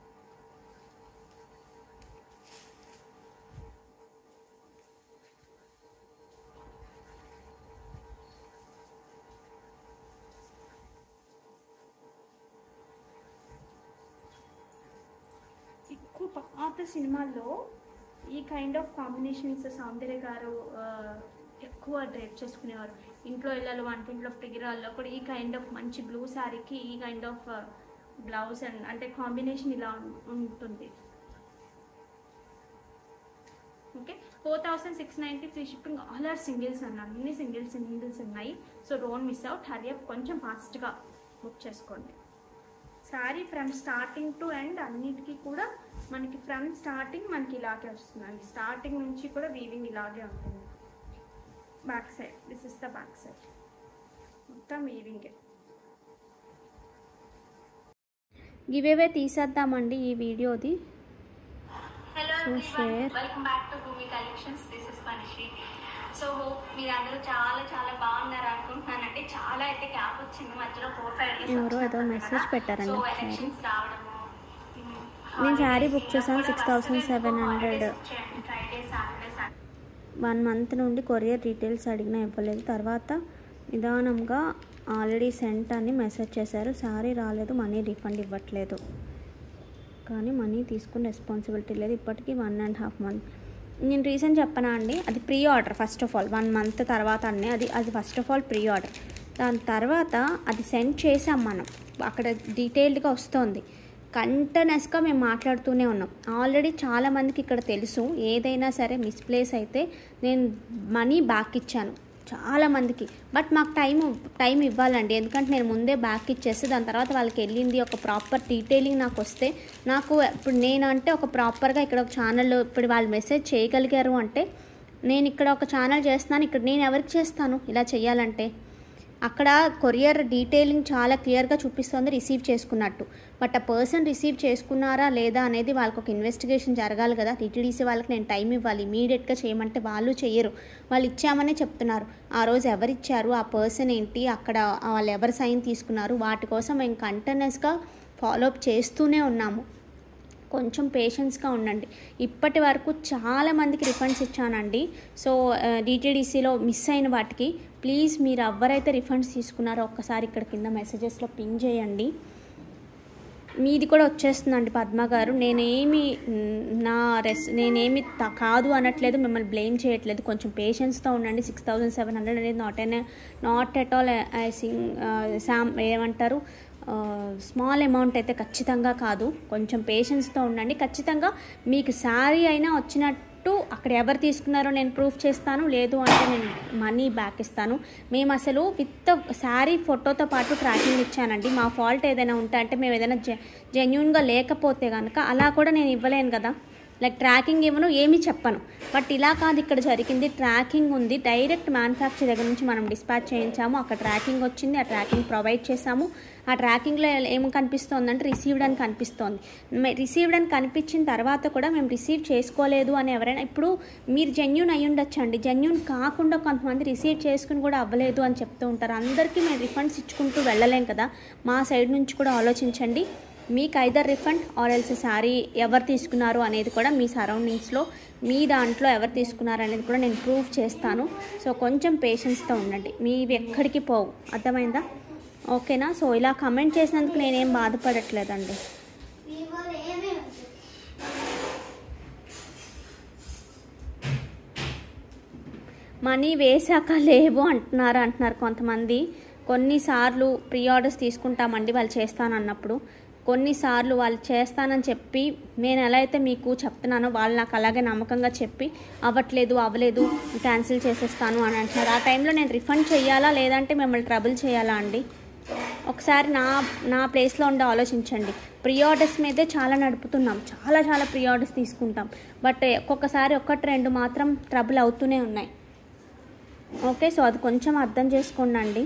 A: ఎక్కువ పాత సినిమాల్లో ఈ కైండ్ ఆఫ్ కాంబినేషన్స్ సౌందర్య గారు ఆ, ఎక్కువ డ్రైవ్ చేసుకునేవారు ఇంట్లో ఇళ్ళలో వంటింట్లో పిగిరాల్లో కూడా ఈ కైండ్ ఆఫ్ మంచి బ్లూ శారీకి ఈ కైండ్ ఆఫ్ బ్లౌజ్ అండ్ అంటే కాంబినేషన్ ఇలా ఉం- ఉంటుంది okay four thousand six ninety free shipping all are singles అన్న అన్ని సింగిల్స్ సింగిల్స్ ఉన్నాయి so don't miss out hurry up కొంచెం ఫాస్ట్గా బుక్ చేసుకోండి sari from starting to end అన్నిటికీ కూడా మనకి ఫ్రమ్ స్టార్టింగ్ మనకి ఇలాగే వస్తుందండి స్టార్టింగ్ నుంచి కూడా వీవింగ్ ఇలాగే ఉంటుంది back side this is the back side మొత్తం వీవింగే
B: గివేవే తీసేద్దామండి ఈ వీడియోది
A: hello
B: So share.
A: Welcome back to Bhoomi collections this is పనిషి సో హోప్ మీరందరూ చాలా చాలా బాగున్నారు అనుకుంటున్నానండి చాలా అయితే గ్యాప్ వచ్చింది మధ్యలో ఫోర్ ఫైవ్ డేస్
B: ఎవరో ఏదో message పెట్టారండి
A: సో
B: ఒకసారి.
A: ఎలక్షన్స్ రావడము
B: నేను శారీ బుక్ చేశాను, 6,700.
A: ఫ్రైడే సాటర్డే
B: వన్ మంత్ నుండి కొరియర్ డీటెయిల్స్ అడిగినా ఇవ్వలేదు తర్వాత నిదానంగా ఆల్రెడీ సెంట్ అని మెసేజ్ చేశారు సారీ రాలేదు మనీ రిఫండ్ ఇవ్వట్లేదు కానీ మనీ తీసుకుని రెస్పాన్సిబిలిటీ లేదు ఇప్పటికీ వన్ అండ్ హాఫ్ మంత్ నేను రీజన్ చెప్పనా అండి అది pre order first of all one month తర్వాత అన్నీ అది అది first of all pre order దాని తర్వాత అది సెండ్ చేసాం మనం అక్కడ డీటెయిల్డ్గా వస్తుంది కంటిన్యూస్గా మేము మాట్లాడుతూనే ఉన్నాం ఆల్రెడీ చాలామందికి ఇక్కడ తెలుసు ఏదైనా సరే మిస్ప్లేస్ అయితే నేను మనీ బ్యాక్ ఇచ్చాను చాలామందికి బట్ మాకు టైం టైం ఇవ్వాలండి ఎందుకంటే నేను ముందే బ్యాక్ ఇచ్చేస్తే దాని తర్వాత వాళ్ళకి వెళ్ళింది ఒక ప్రాపర్ డీటెయిలింగ్ నాకు వస్తే నాకు ఇప్పుడు నేనంటే ఒక ప్రాపర్గా ఇక్కడ ఒక ఛానల్లో ఇప్పుడు వాళ్ళు మెసేజ్ చేయగలిగారు అంటే నేను ఇక్కడ ఒక ఛానల్ చేస్తున్నాను ఇక్కడ నేను ఎవరికి చేస్తాను ఇలా చేయాలంటే అక్కడ కొరియర్ డీటెయిలింగ్ చాలా క్లియర్గా చూపిస్తుంది రిసీవ్ చేసుకున్నట్టు బట్ ఆ పర్సన్ రిసీవ్ చేసుకున్నారా లేదా అనేది వాళ్ళకి ఒక ఇన్వెస్టిగేషన్ జరగాలి కదా టీటీడీసీ వాళ్ళకి నేను టైం ఇవ్వాలి ఇమీడియట్గా చేయమంటే వాళ్ళు చేయరు వాళ్ళు ఇచ్చామనే చెప్తున్నారు ఆ రోజు ఎవరు ఇచ్చారు ఆ పర్సన్ ఏంటి అక్కడ వాళ్ళు ఎవరు సైన్ తీసుకున్నారు వాటి కోసం మేము కంటిన్యూస్గా ఫాలోఅప్ చేస్తూనే ఉన్నాము కొంచెం పేషెన్స్గా ఉండండి ఇప్పటి వరకు చాలా మందికి రిఫండ్స్ ఇచ్చానండి సో డిటీడీసీలో మిస్ అయిన వాటికి ప్లీజ్ మీరు ఎవరైతే రిఫండ్స్ తీసుకున్నారో ఒక్కసారి ఇక్కడ కింద మెసేజెస్లో పింగ్ చేయండి మీది కూడా వచ్చేస్తుందండి పద్మ గారు నేనేమి మ్, నా రెస్ నేనేమి త- కాదు అనట్లేదు మిమ్మల్ని బ్లేమ్ చేయట్లేదు కొంచెం పేషెన్స్తో ఉండండి సిక్స్ థౌజండ్ సెవెన్ హండ్రెడ్ అనేది not an not at all I think some ఏమంటారు స్మాల్ అమౌంట్ అయితే ఖచ్చితంగా కాదు కొంచెం పేషెన్స్తో ఉండండి ఖచ్చితంగా మీకు శారీ అయినా వచ్చినట్టు అక్కడ ఎవరు తీసుకున్నారో నేను ప్రూఫ్ చేస్తాను లేదు అంటే నేను మనీ బ్యాక్ ఇస్తాను మేము అసలు విత్ శారీ ఫోటోతో పాటు ట్రాకింగ్ ఇచ్చానండి మా ఫాల్ట్ ఏదైనా ఉంటే అంటే మేము ఏదైనా జె జెన్యున్గా లేకపోతే కనుక అలా కూడా నేను ఇవ్వలేను కదా లైక్ ట్రాకింగ్ ఇవ్వను ఏమీ చెప్పను బట్ ఇలా కాదు ఇక్కడ జరిగింది ట్రాకింగ్ ఉంది డైరెక్ట్ మ్యానుఫ్యాక్చర్ దగ్గర నుంచి మనం డిస్పాచ్ చేయించాము అక్కడ ట్రాకింగ్ వచ్చింది ఆ ట్రాకింగ్ ప్రొవైడ్ చేసాము ఆ ట్రాకింగ్లో ఏం కనిపిస్తోందంటే రిసీవ్డ్ అని కనిపిస్తోంది రిసీవ్డ్ అని కనిపించిన తర్వాత కూడా మేము రిసీవ్ చేసుకోలేదు అని ఎవరైనా ఇప్పుడు మీరు జెన్యున్ అయి ఉండొచ్చండి జెన్యున్ కాకుండా కొంతమంది రిసీవ్ చేసుకుని కూడా అవ్వలేదు అని చెప్తూ ఉంటారు అందరికీ మేము రిఫండ్స్ ఇచ్చుకుంటూ వెళ్ళలేం కదా మా సైడ్ నుంచి కూడా ఆలోచించండి మీకు either refund or else sari ఎవరు తీసుకున్నారు అనేది కూడా మీ సరౌండింగ్స్లో మీ దాంట్లో ఎవరు తీసుకున్నారు అనేది కూడా నేను ప్రూవ్ చేస్తాను సో కొంచెం పేషెన్స్తో ఉండండి మీవి ఎక్కడికి పోవు అర్థమైందా ఓకేనా సో ఇలా కమెంట్ చేసినందుకు నేనేం బాధపడట్లేదండి మనీ వేసాక లేవు అంటున్నారు అంటున్నారు కొంతమంది కొన్నిసార్లు ప్రీ ఆర్డర్స్ తీసుకుంటామండి వాళ్ళు చేస్తానన్నప్పుడు కొన్నిసార్లు వాళ్ళు చేస్తానని చెప్పి నేను ఎలా అయితే మీకు చెప్తున్నానో వాళ్ళు నాకు అలాగే నమ్మకంగా చెప్పి అవ్వట్లేదు అవ్వలేదు క్యాన్సిల్ చేసేస్తాను అని అంటున్నారు ఆ టైంలో నేను రిఫండ్ చేయాలా లేదంటే మిమ్మల్ని ట్రబుల్ చేయాలా అండి ఒకసారి నా నా ప్లేస్లో ఉండి ఆలోచించండి ప్రీ ఆర్డర్స్ మీదే చాలా నడుపుతున్నాం చాలా చాలా ప్రీ ఆర్డర్స్ తీసుకుంటాం బట్ ఒక్కొక్కసారి ఒక్కటి రెండు మాత్రం ట్రబుల్ అవుతూనే ఉన్నాయి ఓకే సో అది కొంచెం అర్థం చేసుకోండి అండి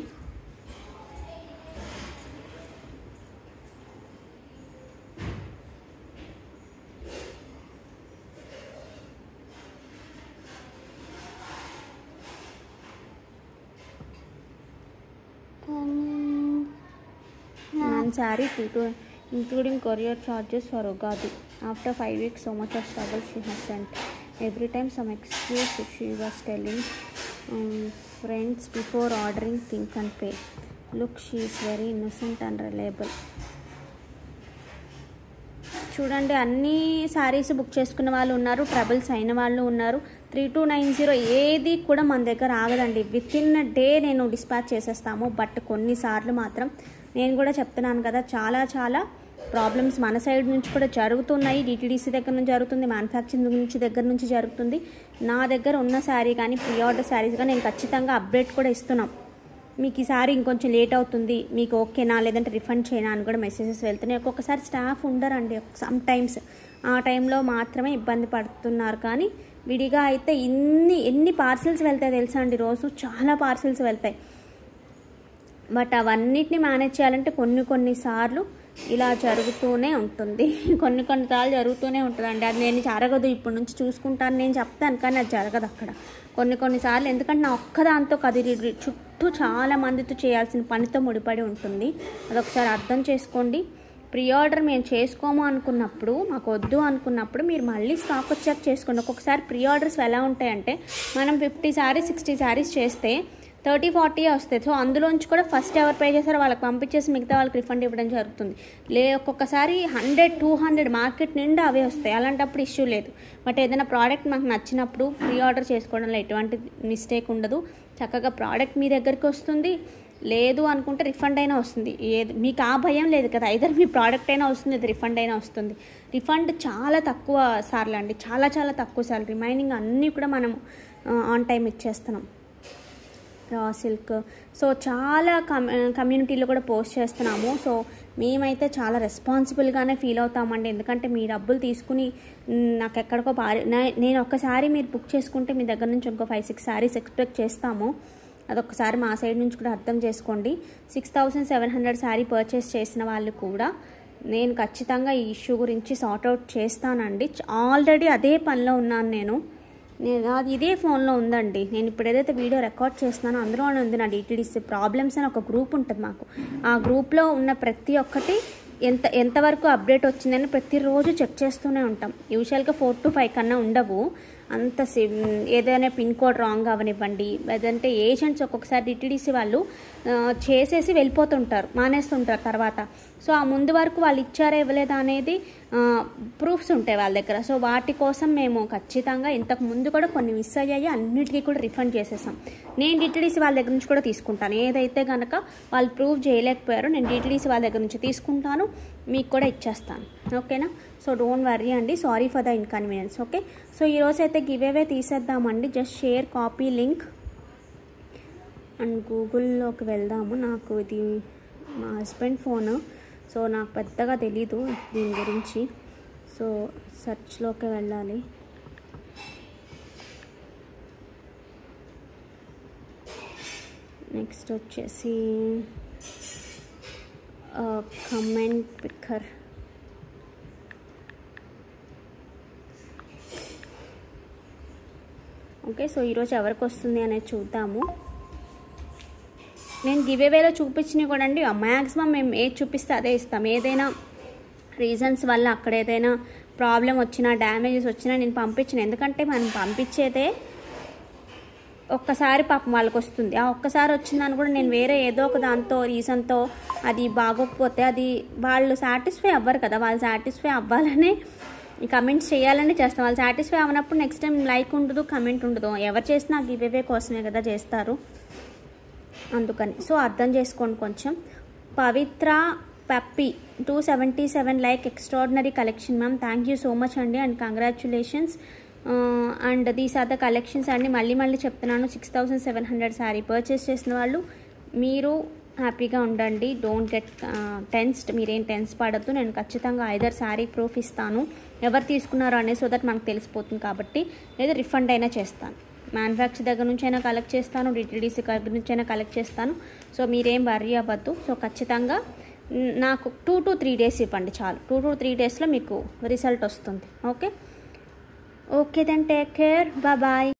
B: One saree, two to, including courier charges for Ugadi. After five weeks, so much of struggle she has sent. Every time some excuse she was telling um, friends before ordering, think and pay. Look, she is very innocent and reliable. చూడండి అన్ని saris book చేసుకున్న వాళ్ళు ఉన్నారు troubles అయిన వాళ్ళు ఉన్నారు three two nine zero ఏది కూడా మన దగ్గర ఆగదండి విత్ ఇన్ డే నేను డిస్పాచ్ చేసేస్తాము బట్ కొన్నిసార్లు మాత్రం నేను కూడా చెప్తున్నాను కదా చాలా చాలా ప్రాబ్లమ్స్ మన సైడ్ నుంచి కూడా జరుగుతున్నాయి డిటీడీసీ దగ్గర నుంచి జరుగుతుంది మ్యానుఫ్యాక్చరింగ్ నుంచి దగ్గర నుంచి జరుగుతుంది నా దగ్గర ఉన్న శారీ కానీ ప్రీ ఆర్డర్ శారీస్ కానీ నేను ఖచ్చితంగా అప్డేట్ కూడా ఇస్తున్నాం మీకు ఈసారి ఇంకొంచెం లేట్ అవుతుంది మీకు ఓకేనా లేదంటే రిఫండ్ చేయనా అని కూడా మెసేజెస్ వెళ్తున్నాయి ఒక్కొక్కసారి స్టాఫ్ ఉండరండి సమ్ టైమ్స్ ఆ టైంలో మాత్రమే ఇబ్బంది పడుతున్నారు కానీ విడిగా అయితే ఇన్ని ఎన్ని పార్సిల్స్ వెళ్తాయి తెలుసా అండి రోజు చాలా పార్సిల్స్ వెళ్తాయి బట్ అవన్నిటిని మేనేజ్ చేయాలంటే కొన్ని కొన్నిసార్లు ఇలా జరుగుతూనే ఉంటుంది కొన్ని కొన్నిసార్లు జరుగుతూనే ఉంటుందండి అది నేను జరగదు ఇప్పటి నుంచి చూసుకుంటాను నేను చెప్తాను కానీ అది జరగదు అక్కడ కొన్ని కొన్నిసార్లు ఎందుకంటే నా ఒక్కదాంతో కదిరి చుట్టూ చాలా మందితో చేయాల్సిన పనితో ముడిపడి ఉంటుంది అదొకసారి అర్థం చేసుకోండి ప్రీ ఆర్డర్ మేము చేసుకోము అనుకున్నప్పుడు మాకు వద్దు అనుకున్నప్పుడు మీరు మళ్ళీ స్టాక్ వచ్చాక చేసుకోండి ఒక్కొక్కసారి ప్రీ ఆర్డర్స్ ఎలా ఉంటాయంటే మనం ఫిఫ్టీ శారీస్ సిక్స్టీ శారీస్ చేస్తే థర్టీ ఫార్టీ వస్తాయి సో అందులోంచి కూడా ఫస్ట్ ఎవరు పే చేస్తారో వాళ్ళకి పంపించేసి మిగతా వాళ్ళకి రిఫండ్ ఇవ్వడం జరుగుతుంది లే ఒక్కొక్కసారి హండ్రెడ్ టూ హండ్రెడ్ మార్కెట్ నిండా అవే వస్తాయి అలాంటప్పుడు ఇష్యూ లేదు బట్ ఏదైనా ప్రోడక్ట్ మాకు నచ్చినప్పుడు ప్రీ ఆర్డర్ చేసుకోవడంలో ఎటువంటి మిస్టేక్ ఉండదు చక్కగా ప్రోడక్ట్ మీ దగ్గరికి వస్తుంది లేదు అనుకుంటే రిఫండ్ అయినా వస్తుంది ఏది మీకు ఆ భయం లేదు కదా ఐదర్ మీ ప్రోడక్ట్ అయినా వస్తుంది అది రిఫండ్ అయినా వస్తుంది రిఫండ్ చాలా తక్కువ సార్లు అండి చాలా చాలా తక్కువ సార్లు రిమైనింగ్ అన్నీ కూడా మనం ఆన్ టైం ఇచ్చేస్తున్నాం రా సిల్క్ సో చాలా కమ్ కమ్యూనిటీలో కూడా పోస్ట్ చేస్తున్నాము సో మేమైతే చాలా రెస్పాన్సిబుల్గానే ఫీల్ అవుతామండి ఎందుకంటే మీ డబ్బులు తీసుకుని మ్, నాకు ఎక్కడికో పారి నే- నేను ఒక్కసారి మీరు బుక్ చేసుకుంటే మీ దగ్గర నుంచి ఇంకో ఫైవ్ సిక్స్ శారీస్ ఎక్స్పెక్ట్ చేస్తాము అదొకసారి మా సైడ్ నుంచి కూడా అర్థం చేసుకోండి six thousand seven hundred sari purchase చేసిన వాళ్ళు కూడా నేను ఖచ్చితంగా ఈ ఇష్యూ గురించి సార్ట్అవుట్ చేస్తానండి ఆల్రెడీ అదే పనిలో ఉన్నాను నేను నేను అది ఇదే ఫోన్లో ఉందండి నేను ఇప్పుడు ఏదైతే వీడియో రికార్డ్ చేస్తున్నానో అందులోనే ఉంది నా డీటీడీసీ ప్రాబ్లమ్స్ అని ఒక గ్రూప్ ఉంటుంది మాకు ఆ గ్రూప్లో ఉన్న ప్రతి ఒక్కటి ఎంత ఎంతవరకు అప్డేట్ వచ్చిందని ప్రతిరోజు చెక్ చేస్తూనే ఉంటాం యూజువల్గా ఫోర్ టు ఫైవ్ కన్నా ఉండవు అంత సి- ఏదైనా పిన్ కోడ్ రాంగ్ అవనివ్వండి లేదంటే ఏజెంట్స్ ఒక్కొక్కసారి డిటీడీసీ వాళ్ళు ఆ, చేసేసి వెళ్ళిపోతుంటారు మానేస్తుంటారు తర్వాత సో ఆ ముందు వరకు వాళ్ళు ఇచ్చారా ఇవ్వలేదా అనేది ప్రూఫ్స్ ఉంటాయి వాళ్ళ దగ్గర సో వాటి కోసం మేము ఖచ్చితంగా ఇంతకు ముందు కూడా కొన్ని మిస్ అయ్యాయి అన్నిటికీ కూడా రిఫండ్ చేసేసాం నేను డిటీడీసీ వాళ్ళ దగ్గర నుంచి కూడా తీసుకుంటాను ఏదైతే కనుక వాళ్ళు ప్రూవ్ చేయలేకపోయారో నేను డిటీడీసీ వాళ్ళ దగ్గర నుంచి తీసుకుంటాను మీకు కూడా ఇచ్చేస్తాను ఓకేనా సో డోంట్ వర్రీ అండి sorry for the inconvenience okay so ఈరోజు అయితే గివ్ అవే తీసేద్దామండి just share copy link and గూగుల్లోకి వెళ్దాము నాకు ఇది మా హస్బెండ్ ఫోన్ సో నాకు పెద్దగా తెలీదు దీని గురించి సో సెర్చ్లోకి వెళ్ళాలి నెక్స్ట్ వచ్చేసి కమెంట్ పిక్కర్ ఓకే సో ఈరోజు ఎవరికి వస్తుంది అనేది చూద్దాము నేను గివేవేలో చూపించినవి కూడా అండి మ్యాక్సిమం మేము ఏది చూపిస్తే అదే ఇస్తాం ఏదైనా రీజన్స్ వల్ల అక్కడ ఏదైనా ప్రాబ్లం వచ్చినా డ్యామేజెస్ వచ్చినా నేను పంపించిన ఎందుకంటే మనం పంపించేదే ఒక్కసారి పాపం వాళ్ళకి వస్తుంది ఆ ఒక్కసారి వచ్చిందని కూడా నేను వేరే ఏదో ఒక దాంతో రీజన్తో అది బాగోకపోతే అది వాళ్ళు సాటిస్ఫై అవ్వరు కదా వాళ్ళు సాటిస్ఫై అవ్వాలనే కమెంట్స్ చేయాలని చేస్తాం వాళ్ళు సాటిస్ఫై అవ్వనప్పుడు నెక్స్ట్ టైం లైక్ ఉండదు కమెంట్ ఉండదు ఎవరు చేసినా గివేవే కోసమే కదా చేస్తారు అందుకని సో అర్థం చేసుకోండి కొంచెం Pavitra Pappi two seventy seven like extraordinary collection ma'am thank you so much అండి and congratulations and these are the collections అండి మళ్ళీ మళ్ళీ చెప్తున్నాను six thousand seven hundred sari purchase చేసిన వాళ్ళు మీరు హ్యాపీగా ఉండండి డోంట్ గెట్ టెన్స్డ్ మీరేం టెన్స్ పడద్దు నేను ఖచ్చితంగా ఐదర్ శారీ ప్రూఫ్ ఇస్తాను ఎవరు తీసుకున్నారో అనేది సో దట్ మనకు తెలిసిపోతుంది కాబట్టి లేదా రిఫండ్ అయినా చేస్తాను మ్యానుఫ్యాక్చర్ దగ్గర నుంచి అయినా కలెక్ట్ చేస్తాను డిటిడిసి దగ్గర నుంచి అయినా కలెక్ట్ చేస్తాను సో మీరేం వర్రీ అవ్వద్దు సో ఖచ్చితంగా న్- నాకు టూ టు త్రీ డేస్ ఇవ్వండి చాలు టూ టు త్రీ డేస్లో మీకు రిజల్ట్ వస్తుంది okay okay then take care bye